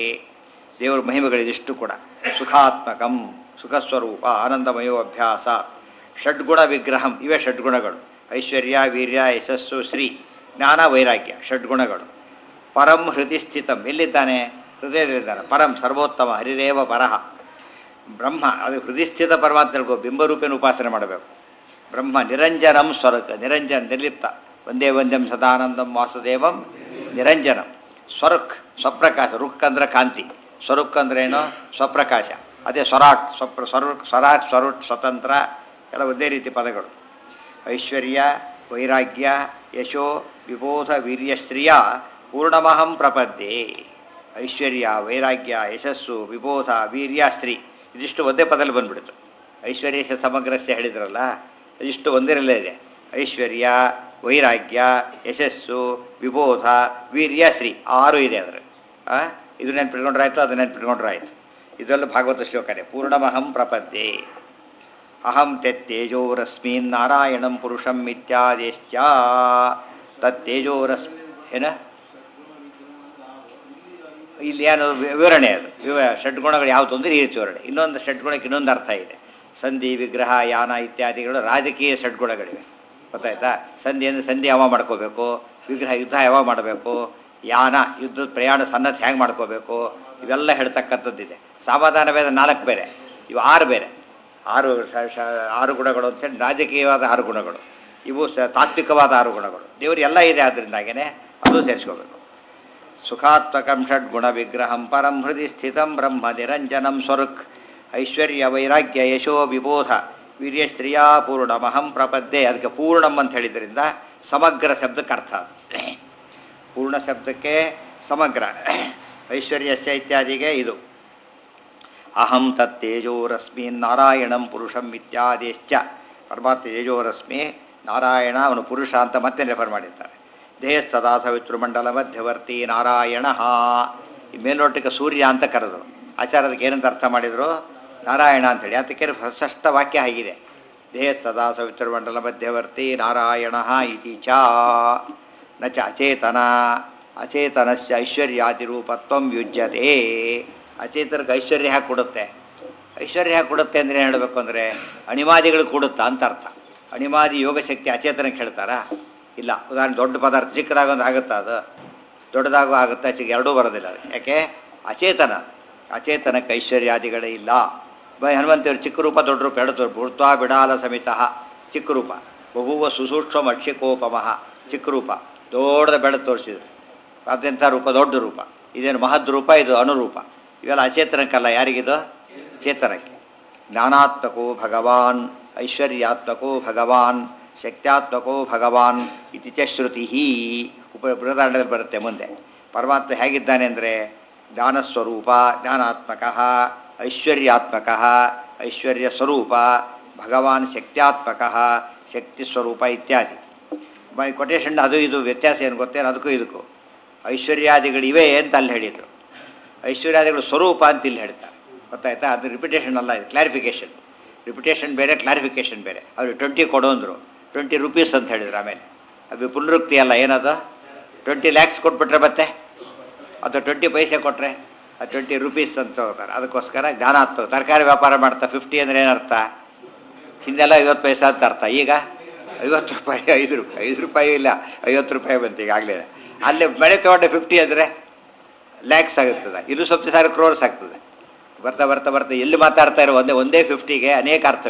ದೇವರ ಮಹಿಮೆಗಳಿದಿಷ್ಟು ಕೂಡ ಸುಖಾತ್ಮಕಂ ಸುಖಸ್ವರೂಪ ಆನಂದಮಯೋ ಅಭ್ಯಾಸ ಷಡ್ಗುಣ ವಿಗ್ರಹಂ ಇವೇ ಷಡ್ಗುಣಗಳು ಐಶ್ವರ್ಯ ವೀರ್ಯ ಯಶಸ್ಸು ಶ್ರೀ ಜ್ಞಾನ ವೈರಾಗ್ಯ ಷಡ್ಗುಣಗಳು ಪರಂ ಹೃದಯ ಸ್ಥಿತಂ ಎಲ್ಲಿದ್ದಾನೆ ಹೃದಯದಲ್ಲಿದ್ದಾನೆ ಪರಂ ಸರ್ವೋತ್ತಮ ಹರಿದೇವ ಪರಹ ಬ್ರಹ್ಮ ಅದು ಹೃದಯಸ್ಥಿತ ಪರಮಾತ್ಮ ತಿಳ್ಕೊ ಬಿಂಬರೂಪೇನ ಉಪಾಸನೆ ಮಾಡಬೇಕು ಬ್ರಹ್ಮ ನಿರಂಜನಂ ಸ್ವರಕ್ ನಿರಂಜನ ನಿರ್ಲಿಪ್ತ ಒಂದೇ ಒಂದಂ ಸದಾನಂದಂ ವಾಸುದೇವಂ ನಿರಂಜನಂ ಸ್ವರುಕ್ ಸ್ವಪ್ರಕಾಶ ರುಕ್ ಅಂದ್ರೆ ಕಾಂತಿ ಸ್ವರುಕ್ ಅಂದ್ರೆ ಏನು ಸ್ವಪ್ರಕಾಶ ಅದೇ ಸ್ವರಾಟ್ ಸ್ವಪ್ರ ಸ್ವರುಕ್ ಸ್ವರಾಟ್ ಸ್ವರುಟ್ ಸ್ವತಂತ್ರ ಎಲ್ಲ ಒಂದೇ ರೀತಿ ಪದಗಳು ಐಶ್ವರ್ಯ ವೈರಾಗ್ಯ ಯಶೋ ವಿಬೋಧ ವೀರ್ಯಶ್ರಿಯ ಪೂರ್ಣಮಹಂ ಪ್ರಪದ್ಯೆ ಐಶ್ವರ್ಯ ವೈರಾಗ್ಯ ಯಶಸ್ಸು ವಿಬೋಧ ವೀರ್ಯ ಸ್ತ್ರೀ ಇದಿಷ್ಟು ಒಂದೇ ಪದದಲ್ಲಿ ಬಂದ್ಬಿಡ್ತು ಐಶ್ವರ್ಯ ಯಶ ಸಮಗ್ರಸ್ಯ ಹೇಳಿದ್ರಲ್ಲ ಇದಿಷ್ಟು ಒಂದಿರಲೇ ಇದೆ ಐಶ್ವರ್ಯ ವೈರಾಗ್ಯ ಯಶಸ್ಸು ವಿಬೋಧ ವೀರ್ಯ ಶ್ರೀ ಆರು ಇದೆ ಅದರ ಇದು ನೆನ್ಪಿಟ್ಕೊಂಡ್ರಾಯ್ತು ಅದು ನೆನ್ಪಿಟ್ಕೊಂಡ್ರಾಯ್ತು ಇದೆಲ್ಲ ಭಾಗವತ ಶ್ಲೋಕನೇ ಪೂರ್ಣಮಹಂ ಪ್ರಪದ್ಯೆ ಅಹಂ ತೆತ್ತೇಜೋರಸ್ಮಿನ್ ನಾರಾಯಣಂ ಪುರುಷಂ ಇತ್ಯಾದಿಶ್ಚ ತತ್ತೇಜೋರಸ್ಮಿ ಏನ ಇಲ್ಲಿ ಏನು ವಿ- ವಿವರಣೆ ಅದು ವಿವ ಷಡ್ಗುಣಗಳು ಯಾವುದು ಅಂದರೆ ಈ ರೀತಿ ವಿವರಣೆ ಇನ್ನೊಂದು ಷಡ್ಗುಣಕ್ಕೆ ಇನ್ನೊಂದು ಅರ್ಥ ಇದೆ ಸಂಧಿ ವಿಗ್ರಹ ಯಾನ ಇತ್ಯಾದಿಗಳು ರಾಜಕೀಯ ಷಡ್ಗುಣಗಳಿವೆ ಗೊತ್ತಾಯ್ತಾ ಸಂಧಿ ಅಂದರೆ ಸಂಧಿ ಯಾವಾಗ ಮಾಡ್ಕೋಬೇಕು ವಿಗ್ರಹ ಯುದ್ಧ ಯಾವಾಗ ಮಾಡಬೇಕು ಯಾನ ಯುದ್ಧದ ಪ್ರಯಾಣ ಸನ್ನದ್ಧ ಹೇಗೆ ಮಾಡ್ಕೋಬೇಕು ಇವೆಲ್ಲ ಹೇಳ್ತಕ್ಕಂಥದ್ದಿದೆ ಸಮಾಧಾನ ಬೇರೆ ನಾಲ್ಕು ಬೇರೆ ಇವು ಆರು ಬೇರೆ ಆರು ಶ- ಶ- ಆರು ಗುಣಗಳು ಅಂತೇಳಿ ರಾಜಕೀಯವಾದ ಆರು ಗುಣಗಳು ಇವು ಸ ತಾತ್ವಿಕವಾದ ಆರು ಗುಣಗಳು ದೇವರು ಎಲ್ಲ ಇದೆ ಆದ್ದರಿಂದಾಗೇ ಅದು ಸೇರಿಸ್ಕೋಬೇಕು ಸುಖಾತ್ಮಕಂ ಷಡ್ಗುಣ ವಿಗ್ರಹಂ ಪರಂ ಹೃದಯ ಸ್ಥಿತಂ ಬ್ರಹ್ಮ ನಿರಂಜನಂ ಸ್ವರುಕ್ ಐಶ್ವರ್ಯ ವೈರಾಗ್ಯ ಯಶೋ ವಿಬೋಧ ವೀರ್ಯ ಸ್ತ್ರೀಯಾ ಪೂರ್ಣಮಹಂ ಪ್ರಪದ್ಯೆ ಅದಕ್ಕೆ ಪೂರ್ಣಂ ಅಂತ ಹೇಳಿದ್ರಿಂದ ಸಮಗ್ರ ಶಬ್ದಕ್ಕೆ ಅರ್ಥ ಅದು ಪೂರ್ಣ ಶಬ್ದಕ್ಕೆ ಸಮಗ್ರ ಐಶ್ವರ್ಯಶ್ಚ ಇತ್ಯಾದಿಗೆ ಇದು ಅಹಂ ತತ್ತೇಜೋರಸ್ಮಿನ್ ನಾರಾಯಣಂ ಪುರುಷಂ ಇತ್ಯಾದಿಶ್ಚ ಪರಮಾತ್ಮ ತೇಜೋರಶ್ಮಿ ನಾರಾಯಣ ಅವನು ಪುರುಷ ಅಂತ ಮತ್ತೆ ರೆಫರ್ ಮಾಡಿದ್ದಾರೆ ದೇಹ ಸದಾ ಸವಿತೃಮಂಡಲ ಮಧ್ಯವರ್ತಿ ನಾರಾಯಣ ಈ ಮೇಲ್ನೋಟಕ್ಕೆ ಸೂರ್ಯ ಅಂತ ಕರೆದರು ಆಚಾರ್ಯದಕ್ಕೆ ಏನಂತ ಅರ್ಥ ಮಾಡಿದರು ನಾರಾಯಣ ಅಂತೇಳಿ ಅದಕ್ಕೆ ಸ್ಪಷ್ಟ ವಾಕ್ಯ ಆಗಿದೆ ದೇಹ ಸದಾ ಸವಿತೃಮಂಡಲ ಮಧ್ಯವರ್ತಿ ನಾರಾಯಣ ಇತಿ ಚ ನ ಚ ಅಚೇತನ ಅಚೇತನಸ್ಯ ಐಶ್ವರ್ಯಾದಿರೂಪತ್ವಂ ಯುಜ್ಯತೆ ಅಚೇತನಕ್ಕೆ ಐಶ್ವರ್ಯ ಹಾಕಿ ಕೊಡುತ್ತೆ ಐಶ್ವರ್ಯ ಹಾಕಿ ಕೊಡುತ್ತೆ ಅಂದರೆ ಏನು ಹೇಳಬೇಕು ಅಂದರೆ ಅಣಿಮಾದಿಗಳು ಕೊಡುತ್ತಾ ಅಂತ ಅರ್ಥ ಅಣಿಮಾದಿ ಯೋಗಶಕ್ತಿ ಅಚೇತನಕ್ಕೆ ಹೇಳ್ತಾರಾ ಇಲ್ಲ ಉದಾಹರಣೆ ದೊಡ್ಡ ಪದಾರ್ಥ ಚಿಕ್ಕದಾಗ ಒಂದು ಆಗುತ್ತಾ ಅದು ದೊಡ್ಡದಾಗೂ ಆಗುತ್ತಾ ಚಿಕ್ಕ ಎರಡೂ ಬರೋದಿಲ್ಲ ಅದು ಯಾಕೆ ಅಚೇತನ ಅಚೇತನಕ್ಕೆ ಐಶ್ವರ್ಯಾದಿಗಳೇ ಇಲ್ಲ ಬೈ ಹನುಮಂತೇವರು ಚಿಕ್ಕ ರೂಪ ದೊಡ್ಡ ರೂಪ ಎರಡು ಭೂತ್ವಾ ಬಿಡಾಲ ಸಮಿತ ಚಿಕ್ಕ ರೂಪ ಬಹುವ ಸುಸೂಕ್ಷ್ಮ ಅಕ್ಷಿಕೋಪಮಃ ಚಿಕ್ಕ ರೂಪ ದೊಡ್ಡದ ಬೆಳೆದು ತೋರಿಸಿದ್ರು ಅದೆಂಥ ರೂಪ ದೊಡ್ಡ ರೂಪ ಇದೇನು ಮಹದ್ ರೂಪ ಇದು ಅನುರೂಪ ಇವೆಲ್ಲ ಅಚೇತನಕ್ಕಲ್ಲ ಯಾರಿಗಿದು ಚೇತನಕ್ಕೆ ಜ್ಞಾನಾತ್ಮಕೋ ಭಗವಾನ್ ಐಶ್ವರ್ಯಾತ್ಮಕೋ ಭಗವಾನ್ ಶಕ್ತ್ಯಾತ್ಮಕೋ ಭಗವಾನ್ ಇತಿ ಚ ಶ್ರುತಿ ಉಪ ಬೃಹದಾಂಡದಲ್ಲಿ ಬರುತ್ತೆ ಮುಂದೆ ಪರಮಾತ್ಮ ಹೇಗಿದ್ದಾನೆ ಅಂದರೆ ಜ್ಞಾನಸ್ವರೂಪ ಜ್ಞಾನಾತ್ಮಕ ಐಶ್ವರ್ಯಾತ್ಮಕ ಐಶ್ವರ್ಯ ಸ್ವರೂಪ ಭಗವಾನ್ ಶಕ್ತ್ಯಾತ್ಮಕ ಶಕ್ತಿ ಸ್ವರೂಪ ಇತ್ಯಾದಿ ಬೈ ಕೊಟೇಶನ್ ಅದು ಇದು ವ್ಯತ್ಯಾಸ ಏನು ಗೊತ್ತೇನು ಅದಕ್ಕೂ ಇದಕ್ಕೂ ಐಶ್ವರ್ಯಾದಿಗಳು ಇವೆ ಅಂತ ಅಲ್ಲಿ ಹೇಳಿದರು ಐಶ್ವರ್ಯಾದಿಗಳು ಸ್ವರೂಪ ಅಂತ ಇಲ್ಲಿ ಹೇಳ್ತಾರೆ ಗೊತ್ತಾಯ್ತಾ ಅದು ರಿಪಿಟೇಷನ್ ಅಲ್ಲ ಇದು ಕ್ಲಾರಿಫಿಕೇಷನ್ ರಿಪಿಟೇಷನ್ ಬೇರೆ ಕ್ಲಾರಿಫಿಕೇಷನ್ ಬೇರೆ ಅವರು ಟ್ವೆಂಟಿ ಕೊಡು ಅಂದರು ಟ್ವೆಂಟಿ ರುಪೀಸ್ ಅಂತ ಹೇಳಿದ್ರು ಆಮೇಲೆ ಅದು ಪುನರುಕ್ತಿ ಅಲ್ಲ ಏನದು ಟ್ವೆಂಟಿ ಲ್ಯಾಕ್ಸ್ ಕೊಟ್ಬಿಟ್ರೆ ಮತ್ತೆ ಅದು ಟ್ವೆಂಟಿ ಪೈಸೆ ಕೊಟ್ಟರೆ ಅದು ಟ್ವೆಂಟಿ ರುಪೀಸ್ ಅಂತ ಹೋಗ್ತಾರೆ ಅದಕ್ಕೋಸ್ಕರ ಜ್ಞಾನಾತ್ಮಕ ತರಕಾರಿ ವ್ಯಾಪಾರ ಮಾಡ್ತಾ ಫಿಫ್ಟಿ ಅಂದರೆ ಏನರ್ಥ ಹಿಂದೆಲ್ಲ ಐವತ್ತು ಪೈಸೆ ಅಂತ ಅರ್ಥ ಈಗ ಐವತ್ತು ರೂಪಾಯಿ ಐದು ರೂಪಾಯಿ ಐದು ರೂಪಾಯಿ ಇಲ್ಲ ಐವತ್ತು ರೂಪಾಯಿ ಬಂತು ಈಗಾಗಲೇ ಅಲ್ಲಿ ಬೆಳೆ ತೊಗೊಂಡೆ ಫಿಫ್ಟಿ ಅಂದರೆ ಲ್ಯಾಕ್ಸ್ ಆಗುತ್ತದೆ ಇದು ಸ್ವಲ್ಪ ಸಾವಿರ ಕ್ರೋರ್ಸ್ ಆಗ್ತದೆ ಬರ್ತಾ ಬರ್ತಾ ಬರ್ತಾ ಎಲ್ಲಿ ಮಾತಾಡ್ತಾ ಇರೋ ಒಂದೇ ಒಂದೇ ಫಿಫ್ಟಿಗೆ ಅನೇಕ ಅರ್ಥಗಳು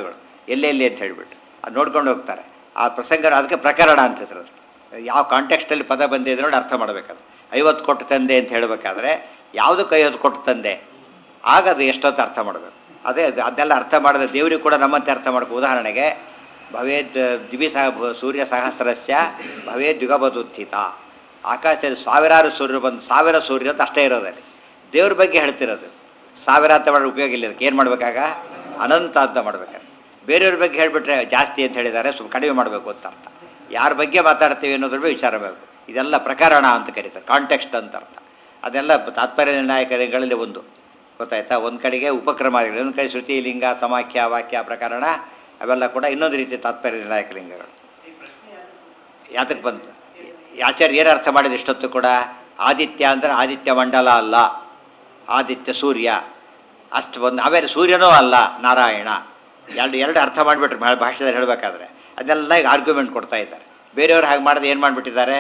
ಎಲ್ಲೆಲ್ಲಿ ಅಂತ ಹೇಳಿಬಿಟ್ಟು ಅದು ನೋಡ್ಕೊಂಡು ಹೋಗ್ತಾರೆ ಆ ಪ್ರಸಂಗ ಅದಕ್ಕೆ ಪ್ರಕರಣ ಅಂತ ಹೆಸರು ಅದು. ಯಾವ ಕಾಂಟೆಕ್ಸ್ಟಲ್ಲಿ ಪದ ಬಂದಿದೆ ನೋಡಿ ಅರ್ಥ ಮಾಡಬೇಕದು ಐವತ್ತು ಕೊಟ್ಟು ತಂದೆ ಅಂತ ಹೇಳಬೇಕಾದ್ರೆ ಯಾವುದಕ್ಕೆ ಐವತ್ತು ಕೊಟ್ಟು ತಂದೆ ಆಗ ಅದು ಎಷ್ಟೊತ್ತು ಅರ್ಥ ಮಾಡಬೇಕು ಅದೇ ಅದು ಅದನ್ನೆಲ್ಲ ಅರ್ಥ ಮಾಡಿದ ದೇವರಿಗೆ ಕೂಡ ನಮ್ಮಂತೆ ಅರ್ಥ ಮಾಡಬೇಕು ಉದಾಹರಣೆಗೆ ಭವೇದ್ ದಿವಿ ಸಹ ಸೂರ್ಯ ಸಹಸ್ರಸ್ಯ ಭವೇದ್ ಯುಗಬದುತ್ಥಿತ ಆಕಾಶದಲ್ಲಿ ಸಾವಿರಾರು ಸೂರ್ಯರು ಬಂದು ಸಾವಿರ ಸೂರ್ಯ ಅಂತ ಅಷ್ಟೇ ಇರೋದಲ್ಲಿ ದೇವ್ರ ಬಗ್ಗೆ ಹೇಳ್ತಿರೋದು ಸಾವಿರ ಅಂತ ಮಾಡೋ ಉಪಯೋಗ ಇಲ್ಲ ಇದಕ್ಕೆ ಏನು ಮಾಡಬೇಕಾಗ ಅನಂತ ಅಂತ ಮಾಡ್ಬೇಕಾದ್ರೆ ಬೇರೆಯವ್ರ ಬಗ್ಗೆ ಹೇಳಿಬಿಟ್ರೆ ಜಾಸ್ತಿ ಅಂತ ಹೇಳಿದ್ದಾರೆ ಸ್ವಲ್ಪ ಕಡಿಮೆ ಮಾಡಬೇಕು ಅಂತ ಅರ್ಥ ಯಾರ ಬಗ್ಗೆ ಮಾತಾಡ್ತೀವಿ ಅನ್ನೋದ್ರ ಬಗ್ಗೆ ವಿಚಾರ ಮಾಡಬೇಕು ಇದೆಲ್ಲ ಪ್ರಕರಣ ಅಂತ ಕರೀತಾರೆ ಕಾಂಟೆಕ್ಸ್ಟ್ ಅಂತ ಅರ್ಥ ಅದೆಲ್ಲ ತಾತ್ಪರ್ಯ ನಿರ್ಣಾಯಕಗಳಲ್ಲಿ ಒಂದು ಗೊತ್ತಾಯ್ತಾ ಒಂದು ಕಡೆಗೆ ಉಪಕ್ರಮ ಒಂದು ಕಡೆ ಶ್ರುತಿ ಲಿಂಗ ಸಮಾಖ್ಯ ವಾಕ್ಯ ಪ್ರಕರಣ ಅವೆಲ್ಲ ಕೂಡ ಇನ್ನೊಂದು ರೀತಿ ತಾತ್ಪರ್ಯ ನಿರ್ಣಾಯಕ ಲಿಂಗಗಳು ಯಾತಕ್ಕೆ ಬಂತು ಈ ಆಚಾರ್ಯ ಏನು ಅರ್ಥ ಮಾಡಿದ ಇಷ್ಟೊತ್ತು ಕೂಡ ಆದಿತ್ಯ ಅಂದರೆ ಆದಿತ್ಯ ಮಂಡಲ ಅಲ್ಲ ಆದಿತ್ಯ ಸೂರ್ಯ ಅಷ್ಟು ಬಂದು ಆಮೇಲೆ ಸೂರ್ಯನೂ ಅಲ್ಲ ನಾರಾಯಣ ಎರಡು ಎರಡು ಅರ್ಥ ಮಾಡಿಬಿಟ್ರೆ ಭಾಷೆದಲ್ಲಿ ಹೇಳಬೇಕಾದ್ರೆ ಅದನ್ನೆಲ್ಲ ಈಗ ಆರ್ಗ್ಯುಮೆಂಟ್ ಕೊಡ್ತಾ ಇದ್ದಾರೆ ಬೇರೆಯವ್ರು ಹಾಗೆ ಮಾಡಿದ್ರೆ ಏನು ಮಾಡಿಬಿಟ್ಟಿದ್ದಾರೆ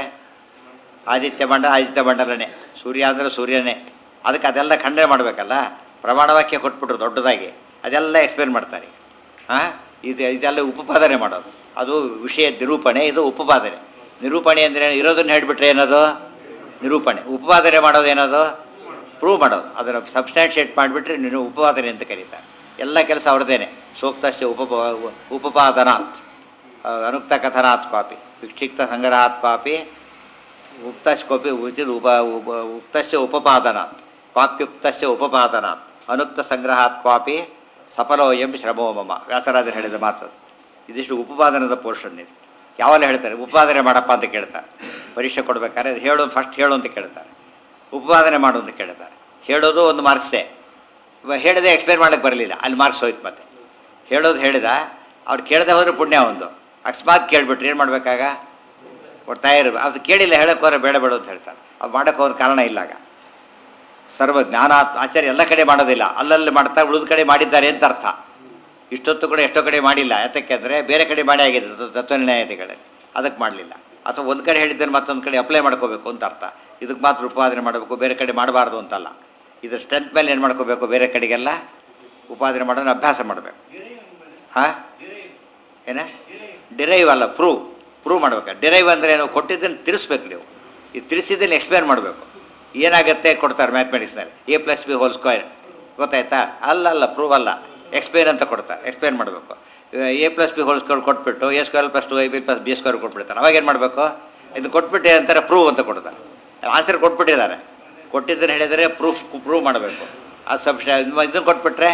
ಆದಿತ್ಯ ಮಂಡಲ ಆದಿತ್ಯ ಮಂಡಲನೇ ಸೂರ್ಯ ಅಂದರೆ ಸೂರ್ಯನೇ ಅದಕ್ಕೆ ಅದೆಲ್ಲ ಖಂಡನೆ ಮಾಡಬೇಕಲ್ಲ ಪ್ರಮಾಣ ವಾಕ್ಯ ಕೊಟ್ಬಿಟ್ರು ದೊಡ್ಡದಾಗಿ ಅದೆಲ್ಲ ಎಕ್ಸ್ಪ್ಲೇನ್ ಮಾಡ್ತಾರೆ ಹಾಂ ಇದು ಇದೆಲ್ಲ ಉಪಪಾದನೆ ಮಾಡೋದು ಅದು ವಿಷಯ ನಿರೂಪಣೆ ಇದು ಉಪಪಾದನೆ ನಿರೂಪಣೆ ಅಂದರೆ ಇರೋದನ್ನ ಹೇಳಿಬಿಟ್ರೆ ಏನದು ನಿರೂಪಣೆ ಉಪಪಾದನೆ ಮಾಡೋದು ಏನದು ಪ್ರೂವ್ ಮಾಡೋದು ಅದನ್ನು ಸಬ್ಸ್ಟ್ಯಾನ್ಷಿಯೇಟ್ ಮಾಡಿಬಿಟ್ರೆ ನೀನು ಉಪಪಾದನೆ ಅಂತ ಕರೀತಾರೆ ಎಲ್ಲ ಕೆಲಸ ಅವ್ರದ್ದೇನೆ ಸೂಕ್ತಸ್ಯ ಉಪ ಉಪಪಾದನಾತ್ ಅನುಕ್ತ ಕಥನಾತ್ ಕಾಪಿ ವಿಕ್ಷಿಕ್ತ ಸಂಗ್ರಹಾತ್ ಕಾಪಿ ಉಕ್ತಸ್ಕೋಪಿ ಉಚಿತ ಉಪ ಉಪ ಉಕ್ತಸ್ಯ ಉಪಪಾದನಾತ್ ಕ್ವಾಪ್ಯುಕ್ತಸ್ಯ ಉಪಪಾದನಾತ್ ಅನುಕ್ತ ಸಂಗ್ರಹಾತ್ ಕ್ವಾಪಿ ಸಫಲೋಯಂ ಶ್ರಮೋ ಮಮ ವ್ಯಾಸರಾಜರು ಹೇಳಿದ ಮಾತು ಇದಿಷ್ಟು ಉಪಪಾದನದ ಪೋರ್ಷನ್ ಇದು ಯಾವಾಗ ಹೇಳ್ತಾರೆ ಉಪಪಾದನೆ ಮಾಡಪ್ಪ ಅಂತ ಕೇಳ್ತಾರೆ ಪರೀಕ್ಷೆ ಕೊಡ್ಬೇಕಾದ್ರೆ ಅದು ಹೇಳು ಫಸ್ಟ್ ಹೇಳು ಅಂತ ಕೇಳ್ತಾರೆ ಉಪಪಾದನೆ ಮಾಡು ಅಂತ ಕೇಳ್ತಾರೆ ಹೇಳೋದು ಒಂದು ಮಾರ್ಕ್ಸೇ ಇವಾಗ ಹೇಳಿದೆ ಎಕ್ಸ್ಪ್ಲೇನ್ ಮಾಡಕ್ಕೆ ಬರಲಿಲ್ಲ ಅಲ್ಲಿ ಮಾರ್ಕ್ಸ್ ಹೋಯ್ತು ಮತ್ತೆ ಹೇಳೋದು ಹೇಳಿದ ಅವ್ರು ಕೇಳದೆ ಹೋದ್ರೆ ಪುಣ್ಯ ಒಂದು ಅಕಸ್ಮಾತ್ ಕೇಳ್ಬಿಟ್ರೆ ಏನು ಮಾಡಬೇಕಾಗ ಕೊಡ್ತಾ ಇರಬೇಕು ಅದು ಕೇಳಿಲ್ಲ ಹೇಳಕ್ಕೆ ಹೋದ್ರೆ ಬೇಡ ಬೇಡ ಅಂತ ಹೇಳ್ತಾರೆ ಅದು ಮಾಡೋಕ್ಕೆ ಹೋದ ಕಾರಣ ಇಲ್ಲ ಆಗ ಸರ್ವ ಜ್ಞಾನ ಆಚಾರ್ಯ ಎಲ್ಲ ಕಡೆ ಮಾಡೋದಿಲ್ಲ ಅಲ್ಲಲ್ಲಿ ಮಾಡ್ತಾ ಉಳಿದ ಕಡೆ ಮಾಡಿದ್ದಾರೆ ಅಂತ ಅರ್ಥ ಇಷ್ಟೊತ್ತು ಕೂಡ ಎಷ್ಟೋ ಕಡೆ ಮಾಡಿಲ್ಲ ಯಾತಕ್ಕೆ ಅಂದರೆ ಬೇರೆ ಕಡೆ ಮಾಡಿ ಆಗಿದೆ ತತ್ವ- ತತ್ವನಿರ್ಣಯತೆಗಳಲ್ಲಿ ಅದಕ್ಕೆ ಮಾಡಲಿಲ್ಲ ಅಥವಾ ಒಂದು ಕಡೆ ಹೇಳಿದ್ದನ್ನು ಮತ್ತೊಂದು ಕಡೆ ಅಪ್ಲೈ ಮಾಡ್ಕೋಬೇಕು ಅಂತ ಅರ್ಥ ಇದಕ್ಕೆ ಮಾತ್ರ ಉಪಾದನೆ ಮಾಡಬೇಕು ಬೇರೆ ಕಡೆ ಮಾಡಬಾರ್ದು ಅಂತಲ್ಲ ಇದು ಸ್ಟ್ರೆಂತ್ ಮೇಲೆ ಏನು ಮಾಡ್ಕೋಬೇಕು ಬೇರೆ ಕಡೆಗೆಲ್ಲ ಉಪಾದನೆ ಮಾಡೋದನ್ನ ಅಭ್ಯಾಸ ಮಾಡಬೇಕು ಹಾಂ ಏನ ಡಿರೈವ್ ಅಲ್ಲ ಪ್ರೂವ್ ಪ್ರೂವ್ ಮಾಡ್ಬೇಕು ಡಿರೈವ್ ಅಂದರೆ ಏನು ಕೊಟ್ಟಿದ್ದನ್ನು ತಿರ್ಸ್ಬೇಕು ನೀವು ಈ ತಿರ್ಸಿದ್ದನ್ನು ಎಕ್ಸ್ಪ್ಲೇನ್ ಮಾಡಬೇಕು ಏನಾಗುತ್ತೆ ಕೊಡ್ತಾರೆ ಮ್ಯಾಥಮೆಟಿಕ್ಸ್ನಲ್ಲಿ A plus B whole square ಗೊತ್ತಾಯ್ತಾ ಅಲ್ಲ ಅಲ್ಲ ಪ್ರೂವ್ ಅಲ್ಲ ಎಕ್ಸ್ಪ್ಲೇನ್ ಅಂತ ಕೊಡ್ತಾರೆ ಎಕ್ಸ್ಪ್ಲೇನ್ ಮಾಡಬೇಕು A plus B whole square ಕೊಟ್ಬಿಟ್ಟು A square plus two A B plus B square ಕೊಟ್ಬಿಡ್ತಾರೆ ಅವಾಗ ಏನು ಮಾಡಬೇಕು ಇದು ಕೊಟ್ಬಿಟ್ಟು ಅಂತಾರೆ ಪ್ರೂವ್ ಅಂತ ಕೊಡ್ತಾರೆ ಆನ್ಸರ್ ಕೊಟ್ಬಿಟ್ಟಿದ್ದಾರೆ ಕೊಟ್ಟಿದ್ದನ್ನು ಹೇಳಿದರೆ ಪ್ರೂಫ್ ಪ್ರೂವ್ ಮಾಡಬೇಕು ಅದು ಸಬ್ಸ್ಟ ಇದನ್ನು ಕೊಟ್ಬಿಟ್ರೆ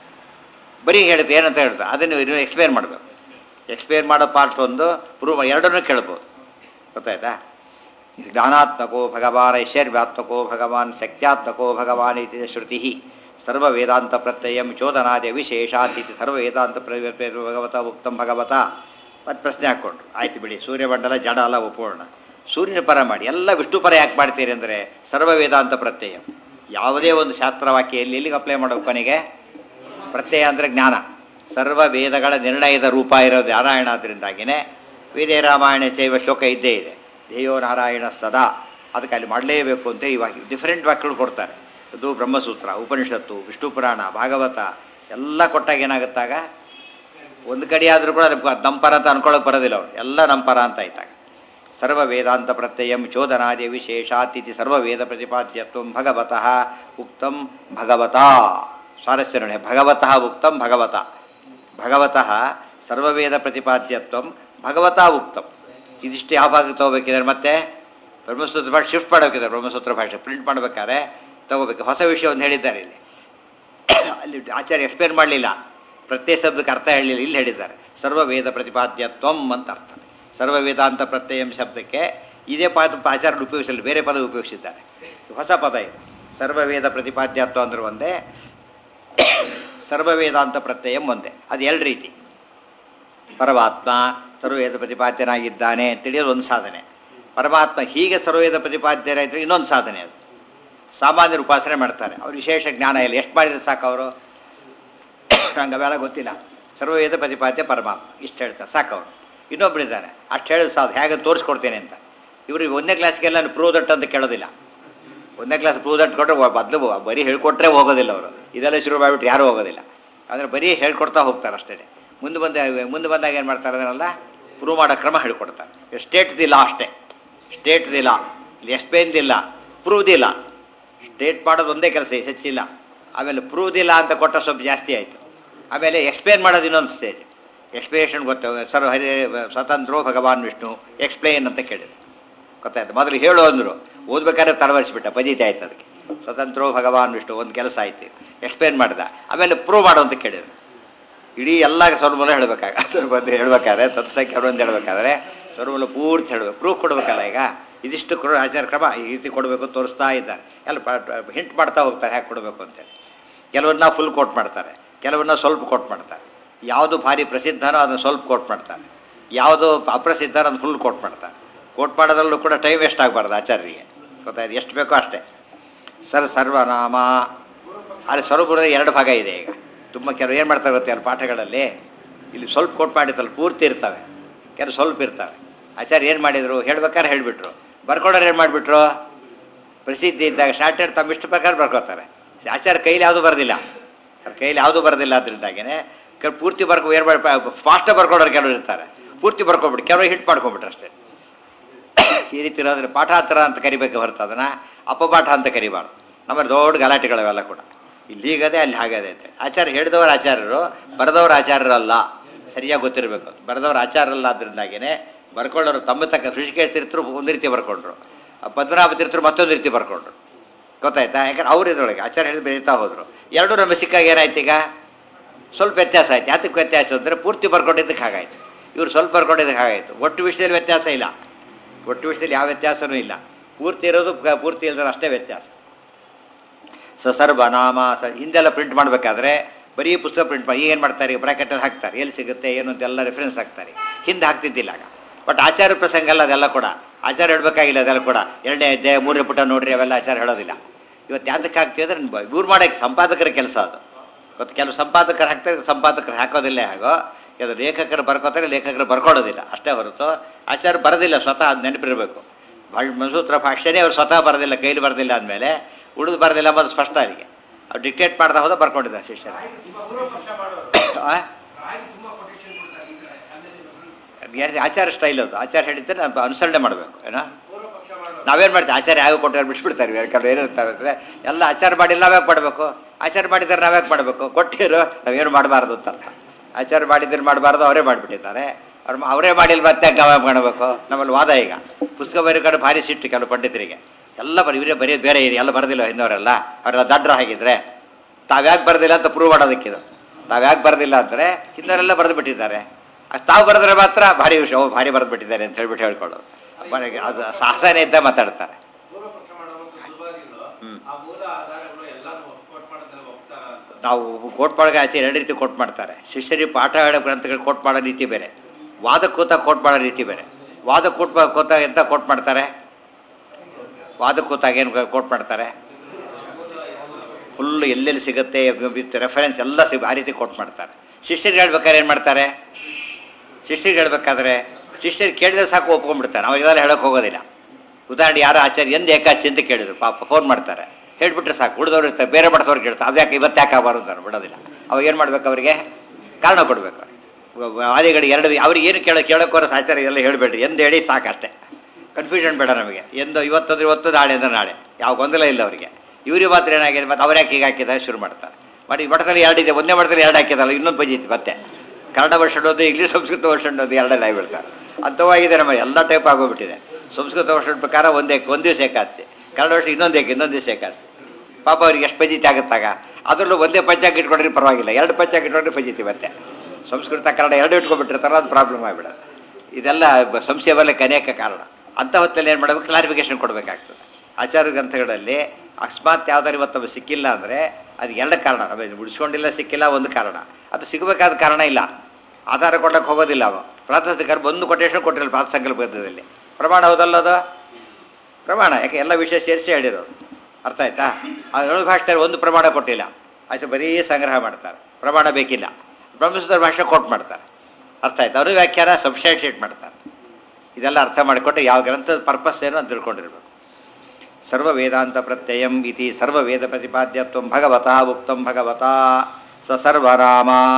ಬರೀ ಹೇಳುತ್ತೆ ಏನಂತ ಹೇಳ್ತಾರೆ ಅದನ್ನು ನೀವು ಎಕ್ಸ್ಪ್ಲೇನ್ ಮಾಡಬೇಕು ಎಕ್ಸ್ಪ್ಲೇನ್ ಮಾಡೋ ಪಾರ್ಟ್ ಒಂದು ಪ್ರೂವ್ ಎರಡನ್ನೂ ಕೇಳ್ಬೋದು ಗೊತ್ತಾಯ್ತಾ ಜ್ಞಾನಾತ್ಮಕೋ ಭಗವಾನ್ ಐಶ್ವರ್ಯಾತ್ಮಕೋ ಭಗವಾನ್ ಶಕ್ತ್ಯಾತ್ಮಕೋ ಭಗವಾನ್ ಇತಿ ಶ್ರುತಿ ಸರ್ವ ವೇದಾಂತ ಪ್ರತ್ಯಯಂ ಚೋದನಾದಿ ವಿಶೇಷಾತ್ ಇತಿ ಸರ್ವ ವೇದಾಂತ ಪ್ರವೃತ್ತಿ ಭಗವತ ಉಕ್ತಂ ಭಗವತ ಮತ್ತು ಪ್ರಶ್ನೆ ಹಾಕ್ಕೊಂಡ್ರು ಆಯ್ತು ಬಿಡಿ ಸೂರ್ಯಮಂಡಲ ಜಡ ಅಲ್ಲ ಉಪೂರ್ಣ ಸೂರ್ಯನ ಪರ ಮಾಡಿ ಎಲ್ಲ ವಿಷ್ಣು ಪರ ಯಾಕೆ ಮಾಡ್ತೀರಿ ಅಂದರೆ ಸರ್ವ ವೇದಾಂತ ಪ್ರತ್ಯಯ ಯಾವುದೇ ಒಂದು ಶಾಸ್ತ್ರವಾಕ್ಯ ಎಲ್ಲಿ ಎಲ್ಲಿಗೆ ಅಪ್ಲೈ ಮಾಡೋ ಕೊನೆಗೆ ಪ್ರತ್ಯಯ ಅಂದರೆ ಜ್ಞಾನ ಸರ್ವ ವೇದಗಳ ನಿರ್ಣಯದ ರೂಪ ಇರೋದು ನಾರಾಯಣ ಆದ್ದರಿಂದಾಗಿಯೇ ವೇದೇ ರಾಮಾಯಣ ಚೈವ ಶ್ಲೋಕ ಇದ್ದೇ ಇದೆ ಧ್ಯೇಯೋ ನಾರಾಯಣ ಸದಾ ಅದಕ್ಕೆ ಅಲ್ಲಿ ಮಾಡಲೇಬೇಕು ಅಂತ ಇವಾಗ ಡಿಫರೆಂಟ್ ವಾಕ್ಯಗಳು ಕೊಡ್ತಾರೆ ಅದು ಬ್ರಹ್ಮಸೂತ್ರ ಉಪನಿಷತ್ತು ವಿಷ್ಣು ಪುರಾಣ ಭಾಗವತ ಎಲ್ಲ ಕೊಟ್ಟಾಗ ಏನಾಗುತ್ತಾಗ ಒಂದು ಕಡೆ ಆದರೂ ಕೂಡ ಅದಕ್ಕೆ ನಮ್ಮ ಪರ ಅಂತ ಅನ್ಕೊಳ್ಳೋಕೆ ಬರೋದಿಲ್ಲ ಅವ್ರು ಎಲ್ಲ ನಮ್ಮ ಪರ ಅಂತ ಆಯ್ತಾಗ ಸರ್ವ ವೇದಾಂತ ಪ್ರತ್ಯಯಂ ಚೋದನಾದಿ ವಿಶೇಷಾತಿಥಿ ಸರ್ವ ವೇದ ಪ್ರತಿಪಾದ್ಯತ್ವ ಭಗವತಃ ಉಕ್ತಂ ಭಗವತಾ ಸ್ವಾರಸ್ಯ ನೋಡಿ ಭಗವತಃ ಉಕ್ತಂ ಭಗವತ ಭಗವತಃ ಸರ್ವವೇದ ಪ್ರತಿಪಾದ್ಯತ್ವಂ ಭಗವತಾ ಉಕ್ತಂ ಇದಿಷ್ಟು ಯಾವ ಭಾಗಕ್ಕೆ ತಗೋಬೇಕಿದ್ದಾರೆ ಮತ್ತೆ ಬ್ರಹ್ಮಸೂತ್ರ ಭಾಷೆ ಶಿಫ್ಟ್ ಮಾಡಬೇಕಿದ್ದಾರೆ ಬ್ರಹ್ಮಸೂತ್ರ ಭಾಷೆ ಪ್ರಿಂಟ್ ಮಾಡಬೇಕಾದ್ರೆ ತಗೋಬೇಕು ಹೊಸ ವಿಷಯ ಒಂದು ಹೇಳಿದ್ದಾರೆ ಇಲ್ಲಿ ಅಲ್ಲಿ ಆಚಾರ್ಯ ಎಕ್ಸ್ಪ್ಲೇನ್ ಮಾಡಲಿಲ್ಲ ಪ್ರತ್ಯಯ ಶಬ್ದಕ್ಕೆ ಅರ್ಥ ಹೇಳಲಿಲ್ಲ ಇಲ್ಲಿ ಹೇಳಿದ್ದಾರೆ ಸರ್ವ ವೇದ ಪ್ರತಿಪಾದ್ಯತ್ವಂ ಅಂತ ಅರ್ಥ ಸರ್ವ ವೇದಾಂತ ಪ್ರತ್ಯಯಂ ಶಬ್ದಕ್ಕೆ ಇದೇ ಪದ ಆಚಾರ್ಯರು ಉಪಯೋಗಿಸಲಿಲ್ಲ ಬೇರೆ ಪದ ಉಪಯೋಗಿಸಿದ್ದಾರೆ ಹೊಸ ಪದ ಇದು ಸರ್ವ ವೇದ ಪ್ರತಿಪಾದ್ಯತ್ವ ಅಂದ್ರೆ ಒಂದೇ ಸರ್ವ ವೇದಾಂತ ಪ್ರತ್ಯಯಂ ಒಂದೇ ಅದು ಎರಡು ರೀತಿ ಪರಮಾತ್ಮ ಸರ್ವವೇದ ಪ್ರತಿಪಾದ್ಯನಾಗಿದ್ದಾನೆ ತಿಳಿಯೋದು ಒಂದು ಸಾಧನೆ ಪರಮಾತ್ಮ ಹೀಗೆ ಸರ್ವವೇದ ಪ್ರತಿಪಾದ್ಯರಾಯಿದ್ರೆ ಇನ್ನೊಂದು ಸಾಧನೆ ಅದು ಸಾಮಾನ್ಯರು ಉಪಾಸನೆ ಮಾಡ್ತಾರೆ ಅವ್ರು ವಿಶೇಷ ಜ್ಞಾನ ಇಲ್ಲ ಎಷ್ಟು ಮಾಡಿದ್ರೆ ಸಾಕು ಅವರು ನಂಗೆ ಅವೆಲ್ಲ ಗೊತ್ತಿಲ್ಲ ಸರ್ವವೇದ ಪ್ರತಿಪಾದ್ಯ ಪರಮಾತ್ಮ ಇಷ್ಟು ಹೇಳ್ತಾರೆ ಸಾಕು ಅವರು ಇನ್ನೊಬ್ಬರಿದ್ದಾರೆ ಅಷ್ಟು ಹೇಳಿದ್ರೆ ಸಾಕು ಹೇಗೆ ತೋರಿಸ್ಕೊಡ್ತೇನೆ ಅಂತ ಇವ್ರಿಗೆ ಒಂದನೇ ಕ್ಲಾಸ್ಗೆಲ್ಲ ಪ್ರೂವ್ ದಟ್ ಅಂತ ಕೇಳೋದಿಲ್ಲ ಒಂದನೇ ಕ್ಲಾಸ್ ಪ್ರೂವ್ ದಟ್ ಕೊಟ್ಟರೆ ಬದಲು ಬರೀ ಹೇಳ್ಕೊಟ್ರೆ ಹೋಗೋದಿಲ್ಲ ಅವರು ಇದೆಲ್ಲ ಶುರು ಮಾಡಿಬಿಟ್ಟು ಯಾರೂ ಹೋಗೋದಿಲ್ಲ ಆದರೆ ಬರೀ ಹೇಳ್ಕೊಡ್ತಾ ಹೋಗ್ತಾರೆ ಅಷ್ಟೇ ಮುಂದೆ ಬಂದ ಮುಂದೆ ಬಂದಾಗ ಏನು ಮಾಡ್ತಾರೆ ಅದನ್ನೆಲ್ಲ ಪ್ರೂವ್ ಮಾಡೋ ಕ್ರಮ ಹೇಳ್ಕೊಡ್ತಾರೆ ಸ್ಟೇಟ್ ದಿ ಲಾ ಅಷ್ಟೇ ಸ್ಟೇಟ್ ದಿ ಲಾ ಇಲ್ಲಿ explain the law prove the law state ಮಾಡೋದು ಒಂದೇ ಕೆಲಸ ಹೆಚ್ಚಿಲ್ಲ ಆಮೇಲೆ ಪ್ರೂವ್ ದಿ ಲಾ ಅಂತ ಕೊಟ್ಟ ಸ್ವಲ್ಪ ಜಾಸ್ತಿ ಆಯಿತು ಆಮೇಲೆ ಎಕ್ಸ್ಪ್ಲೇನ್ ಮಾಡೋದು ಇನ್ನೊಂದು ಸ್ಟೇಜ್ ಎಕ್ಸ್ಪ್ಲೇಷನ್ ಗೊತ್ತು ಸರ್ ಹರಿ ಸ್ವತಂತ್ರೋ ಭಗವಾನ್ ವಿಷ್ಣು ಎಕ್ಸ್ಪ್ಲೇನ್ ಅಂತ ಕೇಳಿದ್ರು ಗೊತ್ತಾಯ್ತು ಮೊದಲು ಹೇಳು ಅಂದರು ಓದ್ಬೇಕಾದ್ರೆ ತಡವರಿಸ್ಬಿಟ್ಟ ಪದೀತಿ ಆಯ್ತು ಅದಕ್ಕೆ ಸ್ವತಂತ್ರೋ ಭಗವಾನ್ ವಿಷ್ಣು ಒಂದು ಕೆಲಸ ಆಯ್ತು ಎಕ್ಸ್ಪ್ಲೇನ್ ಮಾಡ್ದ ಆಮೇಲೆ ಪ್ರೂವ್ ಮಾಡು ಅಂತ ಕೇಳಿದ್ರು ಇಡೀ ಎಲ್ಲ ಸ್ವರ್ಮೂಲ ಹೇಳ್ಬೇಕಾಗ ಬಂದು ಹೇಳ್ಬೇಕಾದ್ರೆ ತತ್ಸಂಖ್ಯೆ ಒಂದು ಹೇಳ್ಬೇಕಾದ್ರೆ ಸ್ವರ್ಮೂಲ ಪೂರ್ತಿ ಹೇಳ್ಬೇಕು ಪ್ರೂಫ್ ಕೊಡ್ಬೇಕಲ್ಲ ಈಗ ಇದಿಷ್ಟು ಕ್ರ ಆಚಾರ ಕ್ರಮ ಈ ರೀತಿ ಕೊಡಬೇಕು ತೋರಿಸ್ತಾ ಇದ್ದಾರೆ ಎಲ್ಲ ಹಿಂಟ್ ಮಾಡ್ತಾ ಹೋಗ್ತಾರೆ ಹ್ಯಾಕೆ ಕೊಡಬೇಕು ಅಂತೇಳಿ ಕೆಲವನ್ನ ಫುಲ್ ಕೋಟ್ ಮಾಡ್ತಾರೆ ಕೆಲವನ್ನ ಸ್ವಲ್ಪ ಕೋಟ್ ಮಾಡ್ತಾರೆ ಯಾವುದು ಭಾರಿ ಪ್ರಸಿದ್ಧನೋ ಅದನ್ನು ಸ್ವಲ್ಪ ಕೋಟ್ ಮಾಡ್ತಾರೆ ಯಾವುದು ಅಪ್ರಸಿದ್ಧನೋ ಅದನ್ನು ಫುಲ್ ಕೋಟ್ ಮಾಡ್ತಾರೆ ಕೋಟ್ ಮಾಡೋದ್ರಲ್ಲೂ ಕೂಡ ಟೈಮ್ ವೇಸ್ಟ್ ಆಗಬಾರ್ದು ಆಚಾರ್ಯರಿಗೆ ಗೊತ್ತಾಯ್ತು ಎಷ್ಟು ಬೇಕೋ ಅಷ್ಟೇ ಸರ್ ಸರ್ವನಾಮ ಅಲ್ಲಿ ಸ್ವರೂಪದ ಎರಡು ಭಾಗ ಇದೆ ಈಗ ತುಂಬ ಕೆಲವು ಏನು ಮಾಡ್ತಾರೆ ಗೊತ್ತೆ ಅಲ್ಲಿ ಪಾಠಗಳಲ್ಲಿ ಇಲ್ಲಿ ಸ್ವಲ್ಪ ಕೋಟ್ ಮಾಡಿತ್ತಲ್ಲ ಪೂರ್ತಿ ಇರ್ತವೆ ಕೆಲವು ಸ್ವಲ್ಪ ಇರ್ತವೆ ಆಚಾರ್ಯ ಏನು ಮಾಡಿದರು ಹೇಳ್ಬೇಕಾದ್ರೆ ಹೇಳಿಬಿಟ್ರು ಬರ್ಕೊಡೋರು ಏನು ಮಾಡಿಬಿಟ್ರು ಪ್ರಸಿದ್ಧಿ ಇದ್ದಾಗ ಶಾರ್ಟೆಡ್ ತಮ್ಮ ಇಷ್ಟ ಪ್ರಕಾರ ಬರ್ಕೋತಾರೆ ಆಚಾರ್ಯ ಕೈಲಿ ಯಾವುದೂ ಬರೋದಿಲ್ಲ ಅವ್ರ ಕೈಲಿ ಯಾವುದೂ ಬರೋದಿಲ್ಲ ಅದರಿಂದಾಗಿನೇ ಕೆಲವು ಪೂರ್ತಿ ಬರ್ಕೊ ಏನು ಮಾಡಿ ಫಾಸ್ಟಾಗಿ ಬರ್ಕೊಡೋರು ಕೆಲವರು ಇರ್ತಾರೆ ಪೂರ್ತಿ ಬರ್ಕೊಬಿಟ್ಟು ಕೆಲವರು ಹಿಟ್ ಮಾಡ್ಕೊಂಬಿಟ್ರು ಅಷ್ಟೇ ಈ ರೀತಿ ಇರೋದ್ರೆ ಪಾಠಾಂತರ ಅಂತ ಕರಿಬೇಕು ಹೊರತು ಅದನ್ನು ಅಪಪಾಠ ಅಂತ ಕರಿಬಾರ್ದು ನಮ್ಮಲ್ಲಿ ದೊಡ್ಡ ಗಲಾಟೆಗಳವೆಲ್ಲ ಕೂಡ ಇಲ್ಲಿ ಹೀಗದೆ ಅಲ್ಲಿ ಹಾಗದೆ ಅಂತ ಆಚಾರ್ಯ ಹೇಳಿದವರು ಆಚಾರ್ಯರು ಬರೆದವರು ಆಚಾರ್ಯರಲ್ಲ ಸರಿಯಾಗಿ ಗೊತ್ತಿರಬೇಕು ಬರೆದವರು ಆಚಾರ್ಯರಲ್ಲ ಅದರಿಂದಾಗಿನೇ ಬರ್ಕೊಳ್ಳೋರು ತಮ್ಮ ತಕ್ಕ ಋಷಿಕೇಶ ತೀರ್ಥರು ಒಂದು ರೀತಿ ಬರ್ಕೊಂಡ್ರು ಆ ಪದ್ಮನಾಭ ತೀರ್ಥರು ಮತ್ತೊಂದು ರೀತಿ ಬರ್ಕೊಂಡ್ರು ಗೊತ್ತಾಯ್ತಾ ಯಾಕಂದ್ರೆ ಅವ್ರು ಇದ್ರೊಳಗೆ ಆಚಾರ್ಯ ಹೇಳಿದ್ ಬೆಳೀತಾ ಹೋದರು ಎರಡೂ ನಮ್ಮ ಸಿಕ್ಕಾಗ ಏನಾಯ್ತು ಈಗ ಸ್ವಲ್ಪ ವ್ಯತ್ಯಾಸ ಆಯ್ತು ಯಾತಕ್ಕೆ ವ್ಯತ್ಯಾಸ ಅಂದರೆ ಪೂರ್ತಿ ಬರ್ಕೊಂಡಿದ್ದಕ್ಕೆ ಹಾಗಾಯ್ತು ಇವ್ರು ಸ್ವಲ್ಪ ಬರ್ಕೊಂಡಿದ್ದಕ್ಕೆ ಹಾಗಾಯ್ತು ಒಟ್ಟು ವಿಷಯದಲ್ಲಿ ವ್ಯತ್ಯಾಸ ಇಲ್ಲ ಒಟ್ಟು ವಿಷಯದಲ್ಲಿ ಯಾವ ವ್ಯತ್ಯಾಸನೂ ಇಲ್ಲ ಪೂರ್ತಿ ಇರೋದು ಗ- ಪೂರ್ತಿ ಇಲ್ದ್ರೆ ಅಷ್ಟೇ ವ್ಯತ್ಯಾಸ ಸಸರ್ವ ನಾಮ ಸ ಹಿಂದೆಲ್ಲ ಪ್ರಿಂಟ್ ಮಾಡಬೇಕಾದ್ರೆ ಬರೀ ಪುಸ್ತಕ ಪ್ರಿಂಟ್ ಮಾಡಿ ಏನು ಮಾಡ್ತಾರೆ ಬ್ರ್ಯಾಕೆಟಲ್ಲಿ ಹಾಕ್ತಾರೆ ಎಲ್ಲಿ ಸಿಗುತ್ತೆ ಏನು ಅಂತೆಲ್ಲ ರೆಫರೆನ್ಸ್ ಹಾಕ್ತಾರೆ ಹಿಂದೆ ಹಾಕ್ತಿದ್ದಿಲ್ಲ ಆಗ ಬಟ್ ಆಚಾರ ಪ್ರಸಂಗ ಅಲ್ಲ ಅದೆಲ್ಲ ಕೂಡ ಆಚಾರ ಹೇಳಬೇಕಾಗಿಲ್ಲ ಅದೆಲ್ಲ ಕೂಡ ಎರಡನೇ ಅಧ್ಯಾಯ ಮೂರನೇ ಪುಟ ನೋಡ್ರಿ ಅವೆಲ್ಲ ಆಚಾರ ಹೇಳೋದಿಲ್ಲ ಇವತ್ತು ಯಾತಕ್ಕೆ ಹಾಕ್ತೀವಿ ಅಂದ್ರೆ ಇವ್ರು ಮಾಡೋಕ್ಕೆ ಸಂಪಾದಕರ ಕೆಲಸ ಅದು ಇವತ್ತು ಕೆಲವು ಸಂಪಾದಕರು ಹಾಕ್ತಾರೆ ಸಂಪಾದಕರು ಹಾಕೋದಿಲ್ಲ ಹಾಗೋ ಇದು ಲೇಖಕರು ಬರ್ಕೋತಾರೆ ಲೇಖಕರು ಬರ್ಕೊಳ್ಳೋದಿಲ್ಲ ಅಷ್ಟೇ ಹೊರತು ಆಚಾರ ಬರೋದಿಲ್ಲ ಸ್ವತಃ ಅದು ನೆನಪಿರಬೇಕು ಭಾಳ ಮಸೂತ್ರ ಭಾಷೆನೇ ಅವ್ರು ಸ್ವತಃ ಬರೋದಿಲ್ಲ ಕೈಲಿ ಬರೋದಿಲ್ಲ ಅಂದಮೇಲೆ ಉಳಿದು ಬರೋದಿಲ್ಲ ಅನ್ನೋದು ಸ್ಪಷ್ಟ ಅಲ್ಲಿಗೆ ಅವ್ರು ಡಿಕ್ಟೇಟ್ ಮಾಡ್ತಾ ಹೋದ ಬರ್ಕೊಂಡಿದ್ದ ಶಿಷ್ಯರು ಪೂರ್ವ ಪಕ್ಷ ಮಾಡೋರು ಆ? ರಾಯರು ತುಂಬಾ ಕೊಟೇಶನ್ ಕೊಡ್ತಾರೆ ಈ ತರ ಅಲ್ಲಲ್ಲಿ reference. ಅದು ಯಾರ್ದು ಆಚಾರ ಸ್ಟೈಲ್ ಅದು ಆಚಾರ ಹೇಳಿದ್ರೆ ನಾವು ಅನುಸರಣೆ ಮಾಡಬೇಕು ಏನೋ ಪೂರ್ವ ಪಕ್ಷ ಮಾಡೋರು ನಾವೇನು ಮಾಡ್ತೀವಿ ಆಚಾರ್ಯ ಯಾವ ಕೊಟ್ಟರೆ ಬಿಟ್ಬಿಡ್ತಾರೆ ಯಾಕಂದ್ರೆ ಏನಿರ್ತಾರೆ ಅಂದರೆ ಎಲ್ಲ ಆಚಾರ ಮಾಡಿಲ್ಲ ನಾವ್ಯಾಕೆ ಮಾಡಬೇಕು ಆಚಾರ ಮಾಡಿದ್ದಾರೆ ನಾವ್ಯಾಕೆ ಮಾಡಬೇಕು ಕೊಟ್ಟಿರು ನಾವೇನು ಮಾಡಬಾರ್ದು ಅಂತ ಅರ್ಥ ಆಚಾರ ಮಾಡಿದ್ರೆ ಮಾಡಬಾರ್ದು ಅವರೇ ಮಾಡಿಬಿಟ್ಟಿದ್ದಾರೆ ಅವ್ರು ಮ- ಅವರೇ ಮಾಡಿಲ್ಲ ಮತ್ತೆ ನಾವ್ಯಾಕೆ ಮಾಡಬೇಕು ನಮ್ಮಲ್ಲಿ ವಾದ ಈಗ ಪುಸ್ತಕ ಬರೀ ಕಡೆ ಭಾರಿ ಸಿಟ್ಟು ಕೆಲವು ಪಂಡಿತರಿಗೆ ಎಲ್ಲ ಬರೀ ಇವರೇ ಬರೆಯೋದು ಬೇರೆ ಇದೆ ಎಲ್ಲ ಬರೆದಿಲ್ಲ ಇನ್ನವರೆಲ್ಲ ಅವರೆಲ್ಲ ದಡ್ರ ಹಾಗಿದ್ರೆ ತಾವ್ಯಾಕೆ ಬರೆದಿಲ್ಲ ಅಂತ ಪ್ರೂವ್ ಮಾಡೋದಕ್ಕಿದು ತಾವ್ಯಾಕೆ ಬರೆದಿಲ್ಲ ಅಂದರೆ ಹಿಂದವರೆಲ್ಲ ಬರೆದು ಬಿಟ್ಟಿದ್ದಾರೆ ಅದ್ ತಾವು ಬರೆದ್ರೆ ಮಾತ್ರ ಭಾರಿ ವಿಷಯ ಓ ಭಾರಿ ಬರೆದು ಬಿಟ್ಟಿದ್ದಾರೆ ಅಂತ ಹೇಳ್ಬಿಟ್ಟು ಹೇಳ್ಕೊಳ್ಳೋದು ಮನೆಗೆ ಅದು ಸಾಹಸನೇ ಇದ್ದ ಮಾತಾಡ್ತಾರೆ ಪೂರ್ವ ಪಕ್ಷ ಮಾಡೋರು ದುರ್ಭಾಗಿಗಳು ಹ್ಮ್. ಆ ಮೂಲ ಆಧಾರಗಳು ಎಲ್ಲಾನು ಕೋಟ್ ಮಾಡೋದನ್ನ ಒಪ್ತಾರ ಅಂತ ನಾವು ಕೋಟ್ ಮಾಡೋಕೆ ಆಚೆ ಎರಡು ರೀತಿ ಕೋಟ್ ಮಾಡ್ತಾರೆ ಶಿಷ್ಯರಿಗೆ ಪಾಠ ಹೇಳೋ ಗ್ರಂಥಗಳು ಕೋಟ್ ಮಾಡೋ ರೀತಿ ಬೇರೆ ವಾದ ಕೂತ ಕೋಟ್ ಮಾಡೋ ರೀತಿ ಬೇರೆ ವಾದ ಕೂಟ್ ಕೂತ ಎಂತ ಕೋಟ್ ಮಾಡ್ತಾರೆ ವಾದ ಕೂತಾಗ ಏನು ಕೋಟ್ ಮಾಡ್ತಾರೆ ಫುಲ್ ಎಲ್ಲೆಲ್ಲಿ ಸಿಗುತ್ತೆ ವಿತ್ ರೆಫರೆನ್ಸ್ ಎಲ್ಲ ಸಿಗ ಆ ರೀತಿ ಕೋಟ್ ಮಾಡ್ತಾರೆ ಶಿಷ್ಯರಿಗೆ ಹೇಳ್ಬೇಕಾದ್ರೆ ಏನು ಮಾಡ್ತಾರೆ ಶಿಷ್ಯರಿಗೆ ಹೇಳ್ಬೇಕಾದ್ರೆ ಶಿಷ್ಯರಿಗೆ ಕೇಳಿದ್ರೆ ಸಾಕು ಒಪ್ಕೊಂಡ್ಬಿಡ್ತಾರೆ ಅವಾಗ ಇದೆಲ್ಲ ಹೇಳೋಕೆ ಹೋಗೋದಿಲ್ಲ ಉದಾಹರಣೆ ಯಾರು ಆಚಾರ್ಯ ಎಂದು ಏಕಾಚಿ ಅಂತ ಕೇಳಿದ್ರು ಪಾಪ ಫೋನ್ ಮಾಡ್ತಾರೆ ಹೇಳ್ಬಿಟ್ರೆ ಸಾಕು ಉಳಿದವ್ರು ಇರ್ತಾರೆ ಬೇರೆ ಬಡ್ಸೋರು ಕೇಳ್ತಾರೆ ಅದ್ಯಾಕೆ ಇವತ್ತು ಯಾಕೆ ಆಗಬಾರ್ದು ಅಂತಾರೆ ಬಿಡೋದಿಲ್ಲ ಅವಾಗ ಏನು ಮಾಡ್ಬೇಕು ಅವರಿಗೆ ಕಾರಣ ಕೊಡ್ಬೇಕು ಅವ್ರಿಗೆ ಆದಿಗಳಿಗೆ ಎರಡು ಅವ್ರಿಗೆ ಏನು ಕೇಳೋ ಕೇಳೋಕ್ಕೋರ ಆಚಾರ್ಯ ಎಲ್ಲ ಹೇಳಬೇಡ್ರಿ ಎಂದು ಹೇಳಿ ಸಾಕು ಅಷ್ಟೇ ಕನ್ಫ್ಯೂಷನ್ ಬೇಡ ನಮಗೆ ಎಂದು ಇವತ್ತಂದ್ರೆ ಇವತ್ತು ನಾಳೆ ಅಂದ್ರೆ ನಾಳೆ ಯಾವ ಗೊಂದಲ ಇಲ್ಲ ಅವರಿಗೆ ಇವ್ರಿಗೆ ಮಾತ್ರ ಏನಾಗಿದೆ ಮತ್ತೆ ಅವ್ರು ಯಾಕೆ ಹೀಗೆ ಹಾಕಿದ್ದಾರೆ ಶುರು ಮಾಡ್ತಾರೆ ಮಾಡಿ ಮಠದಲ್ಲಿ ಎರಡಿದೆ ಒಂದೇ ಮಠದಲ್ಲಿ ಎರಡು ಹಾಕಿದಲ್ಲ ಇನ್ನೊಂದು ಬಜೀತಿ ಮತ್ತೆ ಕನ್ನಡ ವರ್ಷನ್ ಓದಿ ಇಂಗ್ಲೀಷ್ ಸಂಸ್ಕೃತ ವರ್ಷನ್ ಓದಿ ಎರಡೇ ಬಿಡ್ತಾರೆ ಅಂಥವಾಗಿದೆ ನಮ್ಮ ಎಲ್ಲ ಟೈಪ್ ಆಗೋಗ್ಬಿಟ್ಟಿದೆ ಸಂಸ್ಕೃತ ವರ್ಷದ ಪ್ರಕಾರ ಒಂದೇ ಒಂದು ದಿವಸ ಏಕಾಸ್ತಿ ಕನ್ನಡ ವರ್ಷ ಇನ್ನೊಂದು ಏಕೆ ಇನ್ನೊಂದು ದಿವಸ ಏಕಾಸ್ತಿ ಪಾಪ ಅವ್ರಿಗೆ ಎಷ್ಟು ಪಂಚಾಯತಿ ಆಗುತ್ತಾಗ ಅದರಲ್ಲೂ ಒಂದೇ ಪಂಚಾಯತ್ ಇಟ್ಕೊಂಡ್ರೆ ಪರವಾಗಿಲ್ಲ ಎರಡು ಪಂಚಾಯತ್ ಇಟ್ಕೊಂಡ್ರೆ ಪಂಚಾಯತಿ ಮತ್ತೆ ಸಂಸ್ಕೃತ ಕನ್ನಡ ಎರಡು ಇಟ್ಕೊಂಡ್ಬಿಟ್ಟಿರ್ತಾರೆ ಅದು ಪ್ರಾಬ್ಲಮ್ ಆಗಿಬಿಡುತ್ತೆ ಇದೆಲ್ಲ ಬ- ಸಂಶಯ ಬರಲಿಕ್ಕೆ ಅನೇಕ ಕಾರಣ ಅಂಥ ಹೊತ್ತಲ್ಲಿ ಏನು ಮಾಡಬೇಕು ಕ್ಲಾರಿಫಿಕೇಶನ್ ಕೊಡಬೇಕಾಗ್ತದೆ ಆಚಾರ ಗ್ರಂಥಗಳಲ್ಲಿ ಅಕಸ್ಮಾತ್ ಯಾವ್ದಾರು ಇವತ್ತು ನಮಗೆ ಸಿಕ್ಕಿಲ್ಲ ಅಂದರೆ ಅದು ಎರಡು ಕಾರಣ ನಮಗೆ ಉಳಿಸ್ಕೊಂಡಿಲ್ಲ ಸಿಕ್ಕಿಲ್ಲ ಒಂದು ಕಾರಣ ಅದು ಸಿಗಬೇಕಾದ ಕಾರಣ ಇಲ್ಲ ಆಧಾರ ಕೊಡಕ್ಕೆ ಹೋಗೋದಿಲ್ಲ ಅವ ಪ್ರಾತಃ ಒಂದು ಕೊಟೇಶನ್ ಕೊಟ್ಟಿಲ್ಲ ಪ್ರಾತ ಸಂಕಲ್ಪದಲ್ಲಿ ಪ್ರಮಾಣ ಹೌದಲ್ಲ ಅದು ಪ್ರಮಾಣ ಯಾಕೆ ಎಲ್ಲ ವಿಷಯ ಸೇರಿಸಿ ಹೇಳಿರೋದು ಅರ್ಥ ಆಯ್ತಾ ಆ ಏಳು ಭಾಷೆಯಲ್ಲಿ ಒಂದು ಪ್ರಮಾಣ ಕೊಟ್ಟಿಲ್ಲ ಆಚೆ ಬರೀ ಸಂಗ್ರಹ ಮಾಡ್ತಾರೆ ಪ್ರಮಾಣ ಬೇಕಿಲ್ಲ ಬ್ರಹ್ಮಸೂತ್ರ ಭಾಷೆ ಕೋಟ್ ಮಾಡ್ತಾರೆ ಅರ್ಥ ಆಯ್ತು ಅವರು ವ್ಯಾಖ್ಯಾನ ಸಬ್ಸ್ಟ್ಯಾಟಿಯೇಟ್ ಮಾಡ್ತಾರೆ ಇದೆಲ್ಲ ಅರ್ಥ ಮಾಡಿಕೊಟ್ಟು ಯಾವ ಗ್ರಂಥದ ಪರ್ಪಸ್ ಏನು ಅಂತ ತಿಳ್ಕೊಂಡಿರ್ಬೇಕು ಸರ್ವ ವೇದಾಂತ ಪ್ರತ್ಯಯಂ ಇತಿ ಸರ್ವ ವೇದ ಪ್ರತಿಪಾದ್ಯತ್ವ ಭಗವತಾ ಉಕ್ತಂ ಭಗವತಾ ಸ ಸರ್ವನಾಮ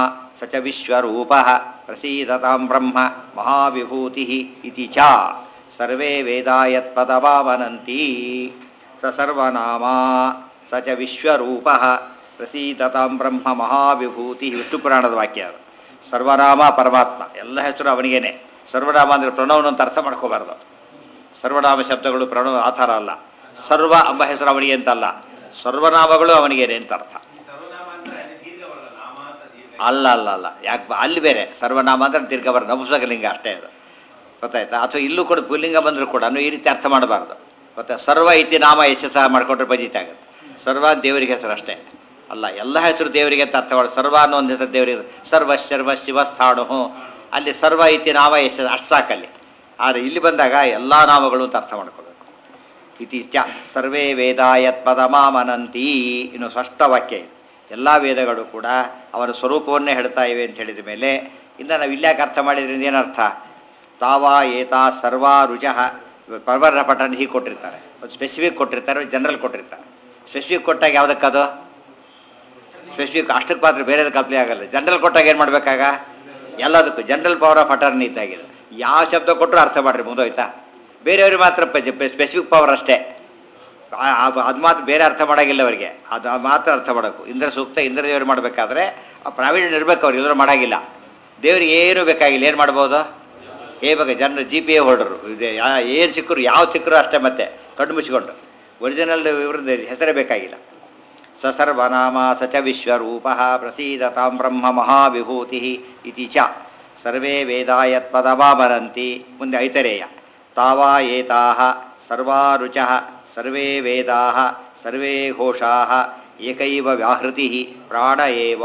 ಸ ಚ ವಿಶ್ವರೂಪ ಪ್ರಸೀದತಾಂ ಬ್ರಹ್ಮ ಮಹಾವಿಭೂತಿ ಇತಿ ಚ ಸರ್ವೇ ವೇದಾ ಯತ್ಪದವಾವನಂತಿ ಸ ಸರ್ವನಾಮ ಸ ಚ ವಿಶ್ವರೂಪ ಪ್ರಸೀದತಾಂ ಬ್ರಹ್ಮ ಮಹಾವಿಭೂತಿ ವಿಷ್ಣು ಪುರಾಣದ ವಾಕ್ಯ ಅದು ಸರ್ವನಾಮ ಪರಮಾತ್ಮ ಎಲ್ಲ ಹೆಸರು ಅವನಿಗೇನೆ ಸರ್ವನಾಮ ಅಂದರೆ ಪ್ರಣವನ ಅಂತ ಅರ್ಥ ಮಾಡ್ಕೋಬಾರ್ದು ಸರ್ವನಾಮ ಶಬ್ದಗಳು ಪ್ರಣವ ಆ ಥರ ಅಲ್ಲ ಸರ್ವ ಎಂಬ ಹೆಸರು ಅವನಿಗೆ ಅಂತಲ್ಲ ಸರ್ವನಾಮಗಳು ಅವನಿಗೇನೆ ಅಂತ ಅರ್ಥ ಸರ್ವನಾಮ ಅಂದ್ರೆ ಅಲ್ಲಿ ದೀರ್ಘ ಬರಲ್ಲ ನಾಮ ಅಂತ ದೀರ್ಘ ಅಲ್ಲ ಅಲ್ಲ ಅಲ್ಲ ಯಾಕೆ ಅಲ್ಲಿ ಬೇರೆ ಸರ್ವನಾಮ ಅಂದ್ರೆ ದೀರ್ಘವರ್ಣ ನಪುಂಸಕಲಿಂಗ ಅಷ್ಟೇ ಅದು ಗೊತ್ತಾಯ್ತಾ ಅಥವಾ ಇಲ್ಲೂ ಕೂಡ ಪುಲ್ಲಿಂಗ ಬಂದರೂ ಕೂಡ ಈ ರೀತಿ ಅರ್ಥ ಮಾಡಬಾರ್ದು ಗೊತ್ತಾ ಸರ್ವ ಇತಿ ನಾಮ ಯಶಸ್ಸ ಮಾಡ್ಕೊಂಡ್ರೆ ಬಜೀತ ಆಗುತ್ತೆ ಸರ್ವ ದೇವರಿಗೆ ಹೆಸರು ಅಷ್ಟೇ ಅಲ್ಲ ಎಲ್ಲ ಹೆಸರು ದೇವರಿಗೆ ಅಂತ ಅರ್ಥ ಮಾಡಿ ಸರ್ವ ಅನ್ನೋ ಒಂದು ಹೆಸರು ದೇವರಿಗೆ ಸರ್ವ ಶರ್ವ ಶಿವಸ್ಥಾಣು ಅಲ್ಲಿ ಸರ್ವ ಇತಿ ನಾಮ ಯಶ ಅಷ್ಟು ಸಾಕಲ್ಲಿ ಆದರೆ ಇಲ್ಲಿ ಬಂದಾಗ ಎಲ್ಲ ನಾಮಗಳು ಅಂತ ಅರ್ಥ ಮಾಡ್ಕೋಬೇಕು ಇತಿ ಚ ಸರ್ವೇ ವೇದ ಯತ್ಪದಮಾಮನಂತಿ ಇನ್ನು ಸ್ಪಷ್ಟ ವಾಕ್ಯ ಇದೆ ಎಲ್ಲ ವೇದಗಳು ಕೂಡ ಅವರ ಸ್ವರೂಪವನ್ನೇ ಹೇಳ್ತಾ ಇವೆ ಅಂತ ಹೇಳಿದ ಮೇಲೆ ಇಂದ ನಾವು ಇಲ್ಯಾಕೆ ಅರ್ಥ ಮಾಡಿದ್ರಿಂದ ಏನರ್ಥ ತಾವಾ ಏತಾ ಸರ್ವಾ ರುಚಃ ಪರ್ವರ ಪಠಣ ಹೀಗೆ ಕೊಟ್ಟಿರ್ತಾರೆ ಒಂದು ಸ್ಪೆಸಿಫಿಕ್ ಕೊಟ್ಟಿರ್ತಾರೆ ಜನರಲ್ ಕೊಟ್ಟಿರ್ತಾರೆ ಸ್ಪೆಸಿಫಿಕ್ ಕೊಟ್ಟಾಗ ಯಾವುದಕ್ಕದು ಸ್ಪೆಸಿಫಿಕ್ ಅಷ್ಟಕ್ಕೆ ಮಾತ್ರ ಬೇರೆದಕ್ಕೆ ಅಪ್ಲೈ ಆಗಲ್ಲ ಜನರಲ್ ಕೊಟ್ಟಾಗ ಏನು ಮಾಡಬೇಕಾಗ ಎಲ್ಲದಕ್ಕೂ ಜನರಲ್ ಪವರ್ ಆಫ್ ಅಟರ್ನಿ ಇದ್ದಾಗಿದೆ ಯಾವ ಶಬ್ದ ಕೊಟ್ಟರು ಅರ್ಥ ಮಾಡ್ರಿ ಮುಂದೋಯ್ತಾ ಬೇರೆಯವ್ರಿಗೆ ಮಾತ್ರ ಸ್ಪೆಸಿಫಿಕ್ ಪವರ್ ಅಷ್ಟೇ ಆ- ಆ- ಅದು ಮಾತ್ರ ಬೇರೆ ಅರ್ಥ ಮಾಡೋಂಗಿಲ್ಲ ಅವರಿಗೆ ಅದು ಮಾತ್ರ ಅರ್ಥ ಮಾಡೋಕು ಇಂದ್ರ ಸೂಕ್ತ ಇಂದ್ರ ದೇವರು ಮಾಡಬೇಕಾದ್ರೆ ಆ ಪ್ರಾವೀಣ್ಯ ಇರ್ಬೇಕು ಅವ್ರಿಗೆ ಇಲ್ಲರೂ ಮಾಡೋಂಗಿಲ್ಲ ದೇವ್ರಿಗೆ ಏನೂ ಬೇಕಾಗಿಲ್ಲ ಏನು ಮಾಡ್ಬೋದು ಹೇವಾಗ ಜನರು ಜಿ ಪಿ ಎ ಹೊರಡರು ಇದೆ ಏನು ಸಿಕ್ಕರು ಯಾವ ಸಿಕ್ಕರು ಅಷ್ಟೇ ಮತ್ತೆ ಕಣ್ಣು ಮುಚ್ಚಿಕೊಂಡು ಒರಿಜಿನಲ್ ಇವ್ರದ್ದು ಹೆಸರೇ ಬೇಕಾಗಿಲ್ಲ ಸ ಸರ್ವನಾಮ ಸ ಚ ವಿಶ್ವರೂಪ ಪ್ರಸೀದತಾಂ ಬ್ರಹ್ಮ ಮಹಾವಿಭೂತಿ ಇತಿ ಚ ಸರ್ವೇ ವೇದಾ ಯತ್ಪದಮಾಮನಂತಿ ಮುಂದೆ ಐತರೇಯ ತಾವಾ ಏತಾಹ ಸರ್ವಾರುಚಃ ಸರ್ವೇ ವೇದಾಹ ಸರ್ವೇ ಘೋಷಾಹ ಏಕೈವ ವ್ಯಾಹೃತಿ ಪ್ರಾಣ ಏವ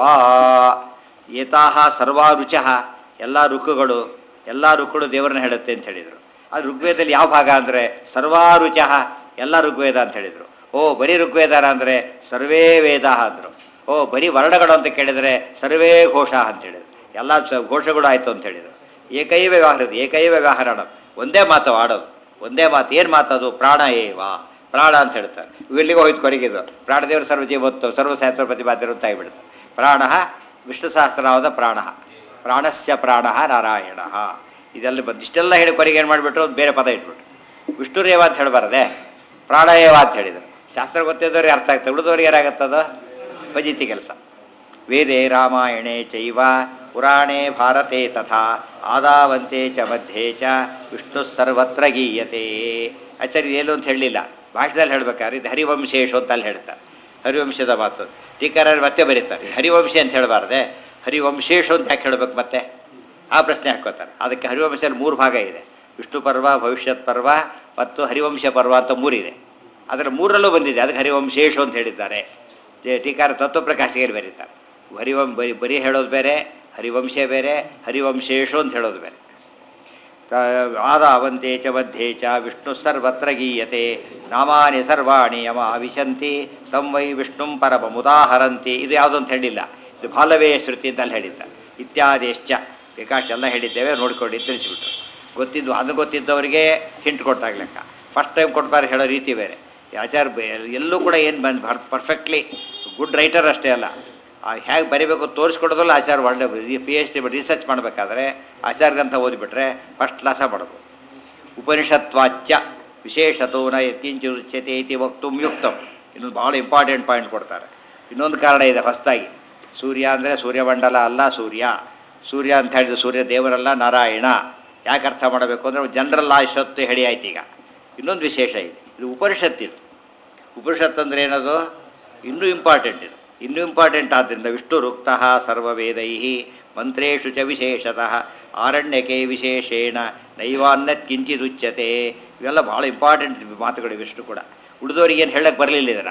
ಏತಾಹ ಸರ್ವಾರುಚಃ ಎಲ್ಲ ಋಕ್ಕುಗಳು ಎಲ್ಲ ಋಕ್ಕುಗಳು ದೇವರನ್ನ ಹೇಳುತ್ತೆ ಅಂತ ಹೇಳಿದರು ಅದು ಋಗ್ವೇದದಲ್ಲಿ ಯಾವ ಭಾಗ ಅಂದರೆ ಸರ್ವಾರುಚಃ ಎಲ್ಲ ಋಗ್ವೇದ ಅಂತ ಹೇಳಿದರು ಓ ಬರೀ ಋಗ್ವೇದಾರ ಅಂದರೆ ಸರ್ವೇ ವೇದ ಅಂದರು ಓ ಬರೀ ವರ್ಣಗಳು ಅಂತ ಕೇಳಿದರೆ ಸರ್ವೇ ಘೋಷ ಅಂತ ಹೇಳಿದರು ಎಲ್ಲ ಸ- ಘೋಷಗಳು ಆಯಿತು ಅಂತ ಹೇಳಿದರು ಏಕೈವ ವ್ಯವಹಾರದ ಏಕೈವ ವ್ಯವಹಾರ ಒಂದೇ ಮಾತು ಆಡೋದು ಒಂದೇ ಮಾತು ಏನು ಮಾತದು ಪ್ರಾಣ ಏವ ಪ್ರಾಣ ಅಂತ ಹೇಳ್ತಾರೆ ಇಲ್ಲಿಗೆ ಹೋಯ್ತು ಕೊರಗಿದ್ದು ಪ್ರಾಣದೇವರು ಸರ್ವಜೀವತ್ತು ಸರ್ವಶಾಸ್ತ್ರ ಪ್ರತಿಪಾದ್ಯರು ಅಂತ ಆಗಿಬಿಡ್ತಾರೆ ಪ್ರಾಣ ವಿಷ್ಣು ಸಹಸ್ರನಾಮದ ಪ್ರಾಣ ಪ್ರಾಣಸ್ಯ ಪ್ರಾಣ ನಾರಾಯಣ ಇದೆಲ್ಲ ಬಂದು ಇಷ್ಟೆಲ್ಲ ಹೇಳಿ ಕೊನೆಗೆ ಏನು ಮಾಡಿಬಿಟ್ರು ಒಂದು ಬೇರೆ ಪದ ಇಟ್ಬಿಟ್ರು ವಿಷ್ಣುರೇವ ಅಂತ ಹೇಳಬಾರದೆ ಪ್ರಾಣಾಯವ ಅಂತ ಹೇಳಿದರು ಶಾಸ್ತ್ರ ಗೊತ್ತಿದ್ದವ್ರಿಗೆ ಅರ್ಥ ಆಗ್ತದೆ ಉಳಿದವ್ರಿಗೆ ಏನಾಗುತ್ತದ ಭಜಿತಿ ಕೆಲಸ ವೇದೆ ರಾಮಾಯಣೆ ಚೈವ ಪುರಾಣೇ ಭಾರತೆ ತಥಾ ಆದಾವಂತೆ ಚ ಮಧ್ಯೆ ಚ ವಿಷ್ಣು ಸರ್ವತ್ರ ಗೀಯತೆ ಆಚಾರ್ಯ ಏನು ಅಂತ ಹೇಳಲಿಲ್ಲ ಭಾಷೆದಲ್ಲಿ ಹೇಳ್ಬೇಕಾದ್ರೆ ಇದು ಹರಿವಂಶೇಷು ಅಂತ ಅಲ್ಲಿ ಹೇಳ್ತಾರೆ ಹರಿವಂಶದ ಮಾತು ಟೀಕಾರರು ಮತ್ತೆ ಬರೀತಾರೆ ಹರಿವಂಶ ಅಂತ ಹೇಳಬಾರ್ದೆ ಹರಿವಂಶೇಷು ಅಂತ ಯಾಕೆ ಹೇಳ್ಬೇಕು ಮತ್ತೆ ಆ ಪ್ರಶ್ನೆ ಹಾಕೋತಾರೆ ಅದಕ್ಕೆ ಹರಿವಂಶದಲ್ಲಿ ಮೂರು ಭಾಗ ಇದೆ ವಿಷ್ಣು ಪರ್ವ ಭವಿಷ್ಯತ್ ಪರ್ವ ಮತ್ತು ಹರಿವಂಶ ಪರ್ವ ಅಂತ ಮೂರಿದೆ ಅದರ ಮೂರಲ್ಲೂ ಬಂದಿದೆ ಅದಕ್ಕೆ ಹರಿವಂಶೇಷು ಅಂತ ಹೇಳಿದ್ದಾರೆ ಜೆ- ಟೀಕಾರ ತತ್ವಪ್ರಕಾಶಿಗೆ ಬರೀತಾರೆ ಹರಿವಂ ಬರಿ ಬರೀ ಹೇಳೋದು ಬೇರೆ ಹರಿವಂಶ ಬೇರೆ ಹರಿವಂಶೇಷು ಅಂತ ಹೇಳೋದು ಬೇರೆ ಕ- ಆದಾವಂತೆ ಚ ಮಧ್ಯೆ ಚ ವಿಷ್ಣು ಸರ್ವತ್ರ ಗೀಯತೆ ನಾಮಾನಿ ಸರ್ವಾಣಿ ಯಮ ವಿಶಂತಿ ತಂ ವೈ ವಿಷ್ಣುಂ ಪರಮುದಾಹರಂತಿ ಇದು ಯಾವುದು ಅಂತ ಹೇಳಿಲ್ಲ ಇದು ಬಾಲವೇ ಶ್ರುತಿ ಅಂತ ಅಲ್ಲಿ ಹೇಳಿದ್ದ ಇತ್ಯಾದಿಶ್ಚ ವಿಕಾಸ್ ಎಲ್ಲ ಹೇಳಿದ್ದೇವೆ ನೋಡ್ಕೊಂಡು ತಿಳಿಸಿಬಿಟ್ರು ಗೊತ್ತಿದ್ದು ಅದು ಗೊತ್ತಿದ್ದವರಿಗೆ ಹಿಂಟ್ ಕೊಟ್ಟಾಗ ಲೆಕ್ಕ ಫಸ್ಟ್ ಟೈಮ್ ಕೊಟ್ಟಾರೆ ಹೇಳೋ ರೀತಿ ಬೇರೆ ಈ ಆಚಾರ ಬೆ- ಎಲ್ಲೂ ಕೂಡ ಏನು ಬಂದು ಪರ್ಫೆಕ್ಟ್ಲಿ ಗುಡ್ ರೈಟರ್ ಅಷ್ಟೇ ಅಲ್ಲ ಹೇಗೆ ಬರಿಬೇಕು ತೋರಿಸ್ಕೊಡೋದಲ್ಲ ಆಚಾರ ಒಳ್ಳೆ ಪಿ ಎಚ್ ಡಿ ರಿಸರ್ಚ್ ಮಾಡಬೇಕಾದ್ರೆ ಆಚಾರ್ಯಂತ ಓದಿಬಿಟ್ರೆ ಫಸ್ಟ್ ಕ್ಲಾಸ ಮಾಡೋದು ಉಪನಿಷತ್ವಾಚ್ಯ ವಿಶೇಷತೋ ನ ಯತ್ಕಿಂಚು ರುಚ್ಯತೆ ಇತಿ ವಕ್ತು ಯುಕ್ತಂ ಇನ್ನೊಂದು ಭಾಳ ಇಂಪಾರ್ಟೆಂಟ್ ಪಾಯಿಂಟ್ ಕೊಡ್ತಾರೆ ಇನ್ನೊಂದು ಕಾರಣ ಇದೆ ಹೊಸದಾಗಿ ಸೂರ್ಯ ಅಂದರೆ ಸೂರ್ಯಮಂಡಲ ಅಲ್ಲ ಸೂರ್ಯ ಸೂರ್ಯ ಅಂತ ಹೇಳಿದ್ರೆ ಸೂರ್ಯ ದೇವರಲ್ಲ ನಾರಾಯಣ ಯಾಕೆ ಅರ್ಥ ಮಾಡಬೇಕು ಅಂದರೆ ಜನರಲ್ ಇಷ್ಟೊತ್ತು ಹೇಳಿ ಆಯ್ತು ಈಗ ಇನ್ನೊಂದು ವಿಶೇಷ ಇದೆ ಇದು ಉಪನಿಷತ್ತಿದು ಉಪನಿಷತ್ ಅಂದರೆ ಏನದು ಇನ್ನೂ ಇಂಪಾರ್ಟೆಂಟ್ ಇದು ಇನ್ನೂ ಇಂಪಾರ್ಟೆಂಟ್ ಆದ್ದರಿಂದ ವಿಷ್ಣು ರುಕ್ತಃ ಸರ್ವವೇದೈ ಮಂತ್ರೇಶು ಚ ವಿಶೇಷತಃ ಆರಣ್ಯಕೆ ವಿಶೇಷೇಣ ನೈವಾನ್ಯತ್ ಕಿಂಚಿದುಚ್ಯತೆ ಇವೆಲ್ಲ ಭಾಳ ಇಂಪಾರ್ಟೆಂಟ್ ಮಾತುಗಳು ವಿಷ್ಣು ಕೂಡ ಉಳಿದವರಿಗೆ ಏನು ಹೇಳಕ್ಕೆ ಬರಲಿಲ್ಲ ಇದರ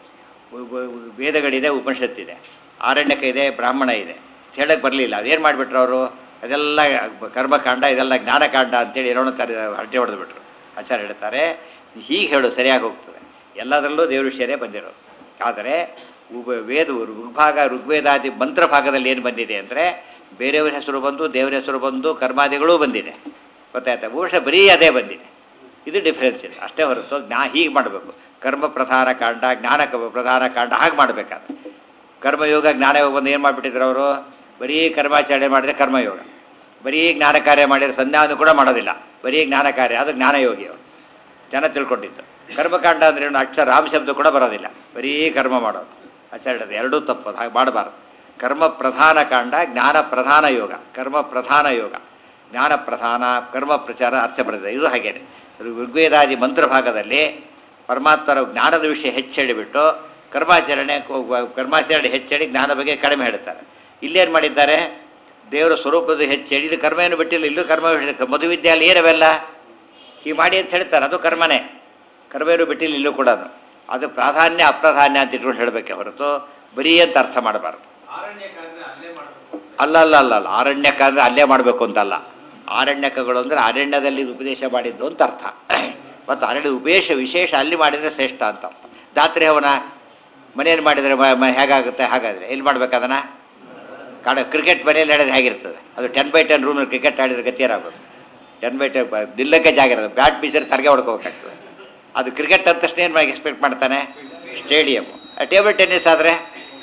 ವೇದಗಳಿದೆ ಉಪನಿಷತ್ತಿದೆ ಆರಣ್ಯಕ ಇದೆ ಬ್ರಾಹ್ಮಣ ಇದೆ ಹೇಳಕ್ಕೆ ಬರಲಿಲ್ಲ ಅದೇನು ಮಾಡಿಬಿಟ್ರು ಅವರು ಅದೆಲ್ಲ ಕರ್ಮಕಾಂಡ ಇದೆಲ್ಲ ಜ್ಞಾನಕಾಂಡ ಅಂತೇಳಿ ಏನೋ ಕರೆ ಹರಟೆ ಹೊಡೆದ್ಬಿಟ್ರು ಆಚಾರ್ಯ ಹೇಳ್ತಾರೆ ಹೀಗೆ ಹೇಳು ಸರಿಯಾಗಿ ಹೋಗ್ತದೆ ಎಲ್ಲದರಲ್ಲೂ ದೇವ್ರ ವಿಷಯನೇ ಬಂದಿರೋದು ಆದರೆ ಉಪ ವೇದ ಋಗ್ಭಾಗ ಋಗ್ವೇದಾದಿ ಮಂತ್ರ ಭಾಗದಲ್ಲಿ ಏನು ಬಂದಿದೆ ಅಂದರೆ ಬೇರೆಯವ್ರ ಹೆಸರು ಬಂದು ದೇವರ ಹೆಸರು ಬಂದು ಕರ್ಮಾದಿಗಳೂ ಬಂದಿದೆ ಗೊತ್ತಾಯ್ತಾ ಬಹುಶಃ ಬರೀ ಅದೇ ಬಂದಿದೆ ಇದು ಡಿಫ್ರೆನ್ಸ್ ಇದೆ ಅಷ್ಟೇ ಹೊರತು ಜ್ಞಾ ಹೀಗೆ ಮಾಡಬೇಕು ಕರ್ಮ ಪ್ರಧಾನ ಕಾಂಡ ಜ್ಞಾನ ಕ- ಪ್ರಧಾನ ಕಾಂಡ ಹಾಗೆ ಮಾಡಬೇಕಾದ್ರೆ ಕರ್ಮಯೋಗ ಜ್ಞಾನಯೋಗ ಬಂದು ಏನು ಮಾಡಿಬಿಟ್ಟಿದ್ರು ಅವರು ಬರೀ ಕರ್ಮಾಚರಣೆ ಮಾಡಿದ್ರೆ ಕರ್ಮಯೋಗ ಬರೀ ಜ್ಞಾನ ಕಾರ್ಯ ಮಾಡಿದ್ರೆ ಸಂಧ್ಯಾವನ್ನು ಕೂಡ ಮಾಡೋದಿಲ್ಲ ಬರೀ ಜ್ಞಾನ ಕಾರ್ಯ ಅದು ಜ್ಞಾನಯೋಗಿ ಅವರು ಜನ ತಿಳ್ಕೊಂಡಿದ್ದು ಕರ್ಮಕಾಂಡ ಅಂದ್ರೆ ಏನು ಅಕ್ಷರ ರಾಮ ಶಬ್ದ ಕೂಡ ಬರೋದಿಲ್ಲ ಬರೀ ಕರ್ಮ ಮಾಡೋದು ಆಚರಣೆ ಎರಡೂ ತಪ್ಪದು ಹಾಗೆ ಮಾಡಬಾರ್ದು ಕರ್ಮ ಪ್ರಧಾನ ಕಾಂಡ ಜ್ಞಾನ ಪ್ರಧಾನ ಯೋಗ ಕರ್ಮ ಪ್ರಧಾನ ಯೋಗ ಜ್ಞಾನ ಪ್ರಧಾನ ಕರ್ಮ ಪ್ರಚಾರ ಅರ್ಥ ಬರ್ತದೆ ಇದು ಹಾಗೇನೆ ಋಗ್ವೇದಾದಿ ಮಂತ್ರ ಭಾಗದಲ್ಲಿ ಪರಮಾತ್ಮರ ಜ್ಞಾನದ ವಿಷಯ ಹೆಚ್ಚೇಳಿಬಿಟ್ಟು ಕರ್ಮಾಚರಣೆ ಕರ್ಮಾಚರಣೆ ಹೆಚ್ಚೇಳಿ ಜ್ಞಾನ ಬಗ್ಗೆ ಕಡಿಮೆ ಹೇಳ್ತಾರೆ ಇಲ್ಲೇನು ಮಾಡಿದ್ದಾರೆ ದೇವರ ಸ್ವರೂಪದ ಹೆಚ್ಚೇಳಿ ಇದು ಕರ್ಮ ಏನು ಬಿಟ್ಟಿಲ್ಲ ಇಲ್ಲೂ ಕರ್ಮ ಹೇಳಿದ್ದಾರೆ. ಮಧುವಿದ್ಯೆ ಅಲ್ಲಿ ಏನವೆಲ್ಲ ಹೀಗೆ ಮಾಡಿ ಅಂತ ಹೇಳ್ತಾರೆ ಅದು ಕರ್ಮನೇ ಕರ್ಮೇನು ಬಿಟ್ಟಿಲ್ಲ ಇಲ್ಲೂ ಕೂಡ ಅದು ಪ್ರಾಧಾನ್ಯ ಅಪ್ರಾಧಾನ್ಯ ಅಂತ ಇಟ್ಕೊಂಡು ಹೇಳಬೇಕೆ ಹೊರತು ಬರೀ ಅಂತ ಅರ್ಥ ಮಾಡಬಾರ್ದು ಆರಣ್ಯಕ್ಕಾದ್ರೆ ಅಲ್ಲೇ ಮಾಡಬೇಕು ಅಲ್ಲ ಅಲ್ಲ ಅಲ್ಲ ಅಲ್ಲ ಆರಣ್ಯಕ ಅಂದರೆ ಅಲ್ಲೇ ಮಾಡಬೇಕು ಅಂತಲ್ಲ ಆರಣ್ಯಕಗಳು ಅಂದರೆ ಅರಣ್ಯದಲ್ಲಿ ಉಪದೇಶ ಮಾಡಿದ್ದು ಅಂತ ಅರ್ಥ ಮತ್ತು ಅರಣ್ಯ ಉಪದೇಶ ವಿಶೇಷ ಅಲ್ಲಿ ಮಾಡಿದರೆ ಶ್ರೇಷ್ಠ ಅಂತ ಅರ್ಥ ದಾತ್ರಿ ಹವನ ಮನೆಯಲ್ಲಿ ಮಾಡಿದರೆ ಮ- ಮ- ಹೇಗಾಗುತ್ತೆ ಹಾಗಾದರೆ ಎಲ್ಲಿ ಮಾಡ್ಬೇಕು ಅದನ್ನು ಕಾಡ ಕ್ರಿಕೆಟ್ ಮನೆಯಲ್ಲಿ ಹೇಳಿದ್ರೆ ಹೇಗಿರ್ತದೆ ಅದು ಟೆನ್ ಬೈ ಟೆನ್ ರೂಮಲ್ಲಿ ಕ್ರಿಕೆಟ್ ಆಡಿದ್ರೆ ಗತಿ ಏನಾಗೋದು ಟೆನ್ ಬೈ ಟೆನ್ ನಿಲ್ಲಕ್ಕೆ ಜಾಗ ಇರೋದು ಬ್ಯಾಟ್ ಬೀಸಿದ್ರೆ ತರಗೆ ಹೊಡ್ಕೋಬೇಕಾಗ್ತದೆ ಅದು ಕ್ರಿಕೆಟ್ ಅಂತ ತಕ್ಷಣ ಏನು ಎಕ್ಸ್ಪೆಕ್ಟ್ ಮಾಡ್ತಾನೆ ಸ್ಟೇಡಿಯಮ್ ಟೇಬಲ್ ಟೆನ್ನಿಸ್ ಆದರೆ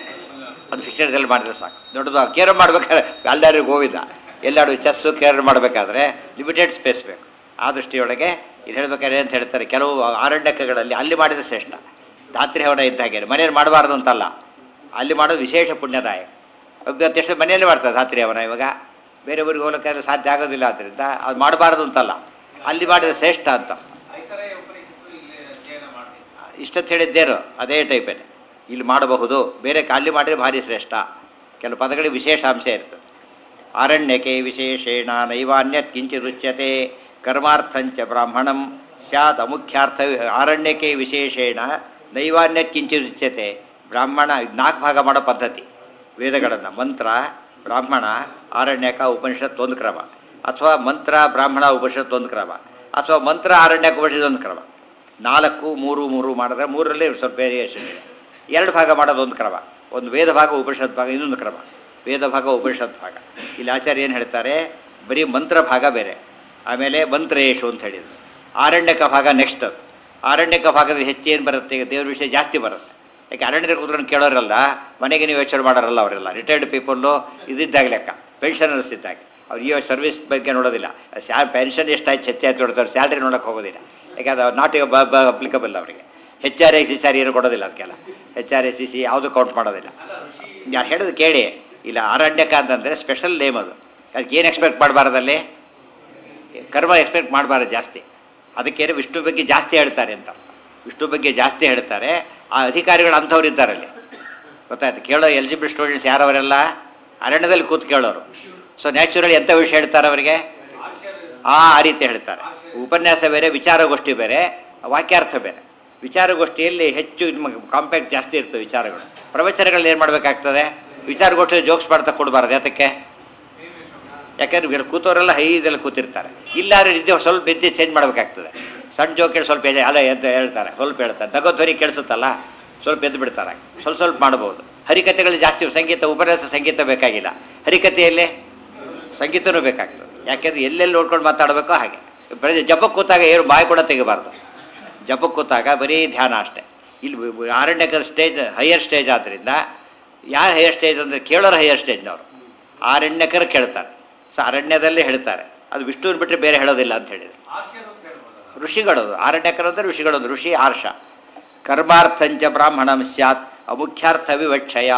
ಒಂದು ಫಿಕ್ಸರ್ದಲ್ಲಿ ಮಾಡಿದ್ರೆ ಸಾಕು ದೊಡ್ಡದು ಕೇರ್ ಮಾಡ್ಬೇಕಾದ್ರೆ ಅಲ್ಲಾರು ಗೋವಿಂದ ಎಲ್ಲಾರು ಚೆಸ್ಸು ಕೇರ್ ಮಾಡಬೇಕಾದ್ರೆ ಲಿಮಿಟೆಡ್ ಸ್ಪೇಸ್ ಬೇಕು ಆ ದೃಷ್ಟಿಯೊಳಗೆ ಇದು ಹೇಳ್ಬೇಕಾದ್ರೆ ಅಂತ ಹೇಳ್ತಾರೆ ಕೆಲವು ಆರಣ್ಯಕಗಳಲ್ಲಿ ಅಲ್ಲಿ ಮಾಡಿದ್ರೆ ಶ್ರೇಷ್ಠ ಧಾತ್ರಿ ಹವನ ಇದ್ದ ಹಾಗೆ ಮನೆಯಲ್ಲಿ ಮಾಡಬಾರ್ದು ಅಂತಲ್ಲ ಅಲ್ಲಿ ಮಾಡೋದು ವಿಶೇಷ ಪುಣ್ಯದಾಯಕ ಅತ್ಯಷ್ಟು ಮನೆಯಲ್ಲಿ ಮಾಡ್ತಾರೆ ಧಾತ್ರಿ ಹವನ ಇವಾಗ ಬೇರೆ ಊರಿಗೆ ಹೋಗ್ಲಿಕ್ಕೆ ಸಾಧ್ಯ ಆಗೋದಿಲ್ಲ ಆದ್ದರಿಂದ ಅದು ಮಾಡಬಾರ್ದು ಅಂತಲ್ಲ ಅಲ್ಲಿ ಮಾಡಿದ್ರೆ ಶ್ರೇಷ್ಠ ಅಂತ ಐತರೆಯ ಉಪನಿಷತ್ತು ಇಲ್ಲಿ ಅಧ್ಯಯನ ಮಾಡ್ತೀವಿ ಇಷ್ಟೊತ್ತು ಹೇಳಿದ್ದೇನು ಅದೇ ಟೈಪೇನೆ ಇಲ್ಲಿ ಮಾಡಬಹುದು ಬೇರೆ ಅಲ್ಲಿ ಮಾಡಿದ್ರೆ ಭಾರಿ ಶ್ರೇಷ್ಠ ಕೆಲವು ಪದಗಳಿಗೆ ವಿಶೇಷ ಅಂಶ ಇರ್ತದೆ ಆರಣ್ಯಕೆ ವಿಶೇಷೇಣ ನೈವಾನ್ಯತ್ ಕಿಂಚಿರುಚ್ಯತೆ ಕರ್ಮಾರ್ಥಂಚ ಬ್ರಾಹ್ಮಣಂ ಸ್ಯಾತ್ ಅಮುಖ್ಯಾರ್ಥ ಆರಣ್ಯಕೆ ವಿಶೇಷೇಣ ನೈವಾನ್ಯತ್ ಕಿಂಚಿರುಚ್ಯತೆ ಬ್ರಾಹ್ಮಣ ನಾಲ್ಕು ಭಾಗ ಮಾಡೋ ಪದ್ಧತಿ ವೇದಗಳನ್ನು ಮಂತ್ರ ಬ್ರಾಹ್ಮಣ ಆರಣ್ಯಕ ಉಪನಿಷತ್ ಒಂದು ಕ್ರಮ ಅಥವಾ ಮಂತ್ರ ಬ್ರಾಹ್ಮಣ ಉಪನಿಷತ್ ಒಂದು ಕ್ರಮ ಅಥವಾ ಮಂತ್ರ ಆರಣ್ಯಕ ಉಪನಿಷತ್ ಒಂದು ಕ್ರಮ ನಾಲ್ಕು ಮೂರು ಮೂರು ಮಾಡಿದ್ರೆ ಮೂರರಲ್ಲಿ ಸ್ವಲ್ಪ ವೇರಿಯೇಷನ್ ಇದೆ ಎರಡು ಭಾಗ ಮಾಡೋದು ಒಂದು ಕ್ರಮ ಒಂದು ವೇದ ಭಾಗ ಉಪನಿಷತ್ ಭಾಗ ಇನ್ನೊಂದು ಕ್ರಮ ವೇದ ಭಾಗ ಉಪನಿಷತ್ ಭಾಗ ಇಲ್ಲಿ ಆಚಾರ್ಯ ಏನು ಹೇಳ್ತಾರೆ ಬರೀ ಮಂತ್ರ ಭಾಗ ಬೇರೆ ಆಮೇಲೆ ಮಂತ್ರೇಶು ಅಂತ ಹೇಳಿದ್ರು ಆರಣ್ಯಕ ಭಾಗ ನೆಕ್ಸ್ಟ್ ಅದು ಆರಣ್ಯಕ ಭಾಗದ ಹೆಚ್ಚೇನು ಬರುತ್ತೆ ಈಗ ದೇವ್ರ ವಿಷಯ ಜಾಸ್ತಿ ಬರುತ್ತೆ ಯಾಕೆ ಅರಣ್ಯದಲ್ಲಿ ಕೂತ್ಕೊಂಡು ಕೇಳೋರಲ್ಲ ಮನೆಗೆ ನೀವು ಯೋಚನೆ ಮಾಡೋರಲ್ಲ ಅವರೆಲ್ಲ ರಿಟೈರ್ಡ್ ಪೀಪಲ್ಲು ಇದಿದ್ದಾಗ ಲೆಕ್ಕ ಪೆನ್ಷನರ್ಸ್ ಇದ್ದಾಗ ಅವ್ರು ಈ ಸರ್ವಿಸ್ ಬಗ್ಗೆ ನೋಡೋದಿಲ್ಲ ಸ್ಯಾ ಪೆನ್ಷನ್ ಎಷ್ಟಾಯ್ತು ಹೆಚ್ಚಾಯ್ತು ನೋಡ್ತಾರೆ ಸ್ಯಾಲ್ರಿ ನೋಡೋಕೆ ಹೋಗೋದಿಲ್ಲ ಯಾಕೆ ಅದು ನಾಟ್ ಅಪ್ಲಿಕಬಲ್ ಅವರಿಗೆ H R I C C ಏನು ಕೊಡೋದಿಲ್ಲ ಅದಕ್ಕೆಲ್ಲ H R I C C ಯಾವುದು ಕೌಂಟ್ ಮಾಡೋದಿಲ್ಲ ಯಾರು ಹೇಳೋದು ಕೇಳಿ ಇಲ್ಲ ಅರಣ್ಯಕ ಅಂತಂದರೆ ಸ್ಪೆಷಲ್ ನೇಮ್ ಅದು ಅದಕ್ಕೆ ಏನು ಎಕ್ಸ್ಪೆಕ್ಟ್ ಮಾಡಬಾರ್ದಲ್ಲಿ ಕರ್ಮ ಎಕ್ಸ್ಪೆಕ್ಟ್ ಮಾಡಬಾರ್ದು ಜಾಸ್ತಿ ಅದಕ್ಕೇನೆ ವಿಷ್ಣು ಬಗ್ಗೆ ಜಾಸ್ತಿ ಹೇಳ್ತಾರೆ ಅಂತ ವಿಷ್ಣು ಬಗ್ಗೆ ಜಾಸ್ತಿ ಹೇಳ್ತಾರೆ ಆ ಅಧಿಕಾರಿಗಳು ಅಂಥವ್ರು ಇದ್ದಾರೆ ಅಲ್ಲಿ ಗೊತ್ತಾಯ್ತು ಕೇಳೋ ಎಲಿಜಿಬಲ್ ಸ್ಟೂಡೆಂಟ್ಸ್ ಯಾರವರೆಲ್ಲ ಅರಣ್ಯದಲ್ಲಿ ಕೂತ್ ಕೇಳೋರು ಸೊ ನ್ಯಾಚುರಲಿ ಎಂಥ ವಿಷಯ ಹೇಳ್ತಾರೆ ಅವರಿಗೆ ಆ ಆ ರೀತಿ ಹೇಳ್ತಾರೆ ಉಪನ್ಯಾಸ ಬೇರೆ ವಿಚಾರಗೋಷ್ಠಿ ಬೇರೆ ವಾಕ್ಯಾರ್ಥ ಬೇರೆ ವಿಚಾರಗೋಷ್ಠಿಯಲ್ಲಿ ಹೆಚ್ಚು ನಿಮಗೆ ಕಾಂಪ್ಯಾಕ್ಟ್ ಜಾಸ್ತಿ ಇರ್ತವೆ ವಿಚಾರಗಳು ಪ್ರವಚನಗಳು ಏನು ಮಾಡಬೇಕಾಗ್ತದೆ ವಿಚಾರಗೋಷ್ಠಿ ಜೋಕ್ಸ್ ಮಾಡ್ತಾ ಕೊಡಬಾರ್ದು ಯಾತಕ್ಕೆ ಯಾಕಂದ್ರೆ ಇಲ್ಲಿ ಕೂತವರೆಲ್ಲ ಹೈದೆಲ್ಲ ಕೂತಿರ್ತಾರೆ ಇಲ್ಲಾದ್ರೆ ನಿದ್ದೆ ಸ್ವಲ್ಪ ನಿದ್ದೆ ಚೇಂಜ್ ಮಾಡಬೇಕಾಗ್ತದೆ ಸಣ್ಣ ಜೋಕ್ ಹೇಳಿ ಸ್ವಲ್ಪ ಎದೆ- ಅಲ್ಲ ಅಂತ ಹೇಳ್ತಾರೆ ಸ್ವಲ್ಪ ಹೇಳ್ತಾರೆ ನಗೋ ಧ್ವನಿ ಕೇಳಿಸುತ್ತಲ್ಲ ಸ್ವಲ್ಪ ಎದ್ದು ಬಿಡ್ತಾರೆ ಸ್ವಲ್ಪ ಸ್ವಲ್ಪ ಮಾಡ್ಬೋದು ಹರಿಕಥೆಗಳು ಜಾಸ್ತಿ ಸಂಗೀತ ಉಪನ್ಯಾಸ ಸಂಗೀತ ಬೇಕಾಗಿಲ್ಲ ಹರಿಕಥೆಯಲ್ಲಿ ಸಂಗೀತನೂ ಬೇಕಾಗ್ತದೆ ಯಾಕೆಂದ್ರೆ ಎಲ್ಲೆಲ್ಲಿ ನೋಡ್ಕೊಂಡು ಮಾತಾಡಬೇಕೋ ಹಾಗೆ ಪ್ರತಿ ಜಪಕ್ಕೆ ಕೂತಾಗ ಏನು ಬಾಯಿ ಕೂಡ ತೆಗಿಬಾರ್ದು ಜಪಕ್ಕೆ ಕೂತಾಗ ಬರೀ ಧ್ಯಾನ ಅಷ್ಟೇ ಇಲ್ಲಿ ಬ- ಬ- ಆರಣ್ಯಕರ ಸ್ಟೇಜ್ ಹೈಯರ್ ಸ್ಟೇಜ್ ಆದ್ದರಿಂದ ಯಾರು ಹೈಯರ್ ಸ್ಟೇಜ್ ಅಂದರೆ ಕೇಳೋರು ಹೈಯರ್ ಸ್ಟೇಜ್ನವರು ಆರಣ್ಯಕರು ಕೇಳ್ತಾರೆ ಸೊ ಅರಣ್ಯದಲ್ಲೇ ಹೇಳ್ತಾರೆ ಅದು ವಿಷ್ಣುವಿನ ಬಿಟ್ಟರೆ ಬೇರೆ ಹೇಳೋದಿಲ್ಲ ಅಂತ ಹೇಳಿದ್ರು ಆರ್ಷರು ಅಂತ ಹೇಳ್ಬೋದು ಋಷಿಗಳು ಆರಣ್ಯಕರು ಅಂದರೆ ಋಷಿಗಳು ಋಷಿ ಆರ್ಷ ಕರ್ಮಾರ್ಥಂಚ ಬ್ರಾಹ್ಮಣಂ ಸ್ಯಾತ್ ಅಮುಖ್ಯಾರ್ಥ ವಿವಕ್ಷಯ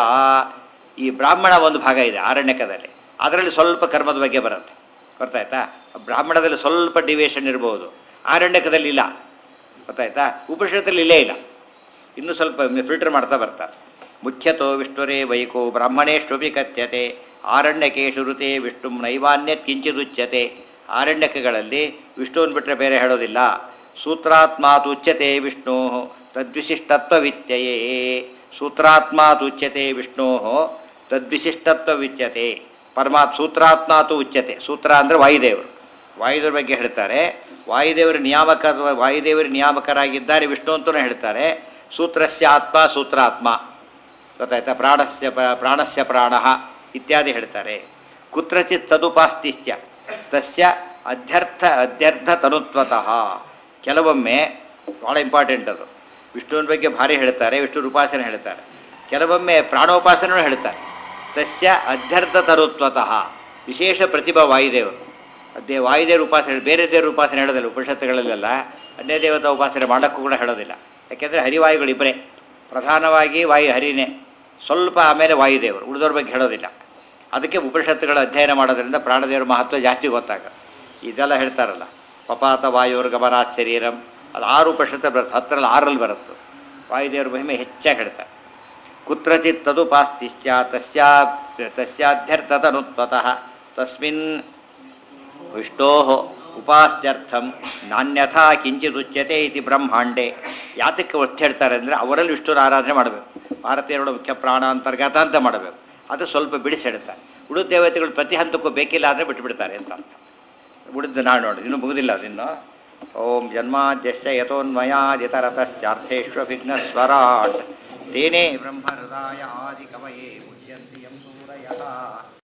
ಈ ಬ್ರಾಹ್ಮಣ ಒಂದು ಭಾಗ ಇದೆ ಆರಣ್ಯಕದಲ್ಲಿ ಅದರಲ್ಲಿ ಸ್ವಲ್ಪ ಕರ್ಮದ ಬಗ್ಗೆ ಬರುತ್ತೆ ಗೊತ್ತಾಯ್ತಾ ಬ್ರಾಹ್ಮಣದಲ್ಲಿ ಸ್ವಲ್ಪ ಡಿವಿಯೇಷನ್ ಇರ್ಬೋದು ಆರಣ್ಯಕದಲ್ಲಿ ಇಲ್ಲ ಗೊತ್ತಾಯ್ತಾ ಉಪನಿಷತ್ತಲ್ಲಿ ಇಲ್ಲೇ ಇಲ್ಲ ಇನ್ನೂ ಸ್ವಲ್ಪ ಫಿಲ್ಟರ್ ಮಾಡ್ತಾ ಬರ್ತಾರೆ ಮುಖ್ಯತೋ ವಿಷ್ಣುರೇ ವೈಕೋ ಬ್ರಾಹ್ಮಣೇಶ್ವಪಿ ಕಥ್ಯತೆ ಆರಣ್ಯಕೇಶು ಋತೆ ವಿಷ್ಣು ನೈವಾನ್ಯತ್ ಕಿಂಚಿದುಚ್ಯತೆ ಆರಣ್ಯಕಗಳಲ್ಲಿ ವಿಷ್ಣುವನ್ನು ಬಿಟ್ಟರೆ ಬೇರೆ ಹೇಳೋದಿಲ್ಲ ಸೂತ್ರಾತ್ಮಾತ್ ಉಚ್ಯತೆ ವಿಷ್ಣು ತದ್ವಿಶಿಷ್ಟತ್ವವಿತ್ಯಯೇ ಸೂತ್ರಾತ್ಮಾತ್ ಉಚ್ಯತೆ ವಿಷ್ಣು ತದ್ವಿಶಿಷ್ಟತ್ವವಿಚ್ಯತೆ ಪರಮಾತ್ ಸೂತ್ರಾತ್ಮಾತು ಉಚ್ಯತೆ ಸೂತ್ರ ಅಂದರೆ ವಾಯುದೇವರು ವಾಯುದೇವ್ರ ಬಗ್ಗೆ ಹೇಳ್ತಾರೆ ವಾಯುದೇವರ ನಿಯಾಮಕ ವಾಯುದೇವರ ನಿಯಾಮಕರಾಗಿದ್ದಾರೆ ವಿಷ್ಣು ಅಂತಲೂ ಹೇಳ್ತಾರೆ ಸೂತ್ರಸ್ಯ ಆತ್ಮ ಸೂತ್ರಾತ್ಮ ಗೊತ್ತಾಯ್ತಾ ಪ್ರಾಣಸ್ಯ ಪ- ಪ್ರಾಣಸ್ಯ ಪ್ರಾಣ ಇತ್ಯಾದಿ ಹೇಳ್ತಾರೆ ಕುತ್ರಚಿತ್ ತದುಪಾಸ್ತಿಶ್ಚ ತಸ್ಯ ಅಧ್ಯರ್ಥ ಅಧ್ಯರ್ಥ ತನುತ್ವತಃ ಕೆಲವೊಮ್ಮೆ ಭಾಳ ಇಂಪಾರ್ಟೆಂಟ್ ಅದು ವಿಷ್ಣುವಿನ ಬಗ್ಗೆ ಭಾರಿ ಹೇಳ್ತಾರೆ ವಿಷ್ಣು ಉಪಾಸನೆ ಹೇಳ್ತಾರೆ ಕೆಲವೊಮ್ಮೆ ಪ್ರಾಣೋಪಾಸನೆಯೂ ಹೇಳ್ತಾರೆ ತಸ್ಯ ಅಧ್ಯರ್ಥತರುತ್ವತಃ ವಿಶೇಷ ಪ್ರತಿಭಾ ವಾಯುದೇವರು ಅದೇ ವಾಯುದೇವ್ರ ಉಪಾಸನೆ ಬೇರೆ ದೇವ್ರ ಉಪಾಸನೆ ಹೇಳೋದಿಲ್ಲ ಉಪನಿಷತ್ತುಗಳಲ್ಲೆಲ್ಲ ಅನ್ಯ ದೇವತಾ ಉಪಾಸನೆ ಮಾಡೋಕ್ಕೂ ಕೂಡ ಹೇಳೋದಿಲ್ಲ ಯಾಕೆಂದರೆ ಹರಿವಾಯುಗಳು ಇಬ್ಬರೇ ಪ್ರಧಾನವಾಗಿ ವಾಯು ಹರಿನೇ ಸ್ವಲ್ಪ ಆಮೇಲೆ ವಾಯುದೇವರು ಉಳಿದವ್ರ ಬಗ್ಗೆ ಹೇಳೋದಿಲ್ಲ ಅದಕ್ಕೆ ಉಪನಿಷತ್ತುಗಳ ಅಧ್ಯಯನ ಮಾಡೋದ್ರಿಂದ ಪ್ರಾಣದೇವರ ಮಹತ್ವ ಜಾಸ್ತಿ ಗೊತ್ತಾಗುತ್ತೆ ಇದೆಲ್ಲ ಹೇಳ್ತಾರಲ್ಲ ಪಪಾತ ವಾಯುವ್ರ ಗಮನಾತ್ ಶರೀರಂ ಅದು ಆರು ಉಪನಿಷತ್ತು ಬರುತ್ತೆ ಹತ್ತರಲ್ಲಿ ಆರಲ್ಲಿ ಬರುತ್ತೆ ವಾಯುದೇವರ ಮಹಿಮೆ ಹೆಚ್ಚಾಗಿ ಹೇಳ್ತಾರೆ ಕುತ್ರಚಿತ್ ತದುಪಾಸ್ತಿಶ್ಚ ತಸ್ಯಾ ತಸ್ಯಾಧ್ಯರ್ಥತನುತ್ವತಃ ತಸ್ಮಿನ್ ವಿಷ್ಣೋ ಉಪಾಸ್ತ್ಯರ್ಥಂ ನಾನ್ಯಥಾ ಕಿಂಚಿದುಚ್ಯತೆ ಇತಿ ಬ್ರಹ್ಮಾಂಡೆ ಯಾತಕ್ಕೆ ಒತ್ತು ಹೇಳ್ತಾರೆ ಅಂದರೆ ಅವರಲ್ಲಿ ವಿಷ್ಣುರ ಆರಾಧನೆ ಮಾಡಬೇಕು ಭಾರತೀಯರುಗಳ ಮುಖ್ಯ ಪ್ರಾಣ ಅಂತರ್ಗತ ಅಂತ ಮಾಡಬೇಕು ಅದು ಸ್ವಲ್ಪ ಬಿಡಿಸಿ ಹೇಳ್ತಾರೆ ಉಳಿದ ದೇವತೆಗಳು ಪ್ರತಿ ಹಂತಕ್ಕೂ ಬೇಕಿಲ್ಲ ಅಂದರೆ ಬಿಟ್ಟುಬಿಡ್ತಾರೆ ಅಂತ ಅರ್ಥ ಉಳಿದು ನಾಳೆ ನೋಡಿ ಇನ್ನೂ ಮುಗುದಿಲ್ಲ ಅದಿನ್ನು ಓಂ ಜನ್ಮಾದ್ಯಸ್ಯ ಯಥೋನ್ಮಯಾದಿತರತಶ್ಚಾರ್ಥೇಶ್ವ ವಿಘ್ನಸ್ವರಾಟ್ ತೇನೇ ಬ್ರಹ್ಮಹೃದಾಯ ಆದಿಕವಯೇ ಮುಚ್ಯಂತಿ ಯಂ ಸೂರಯಃ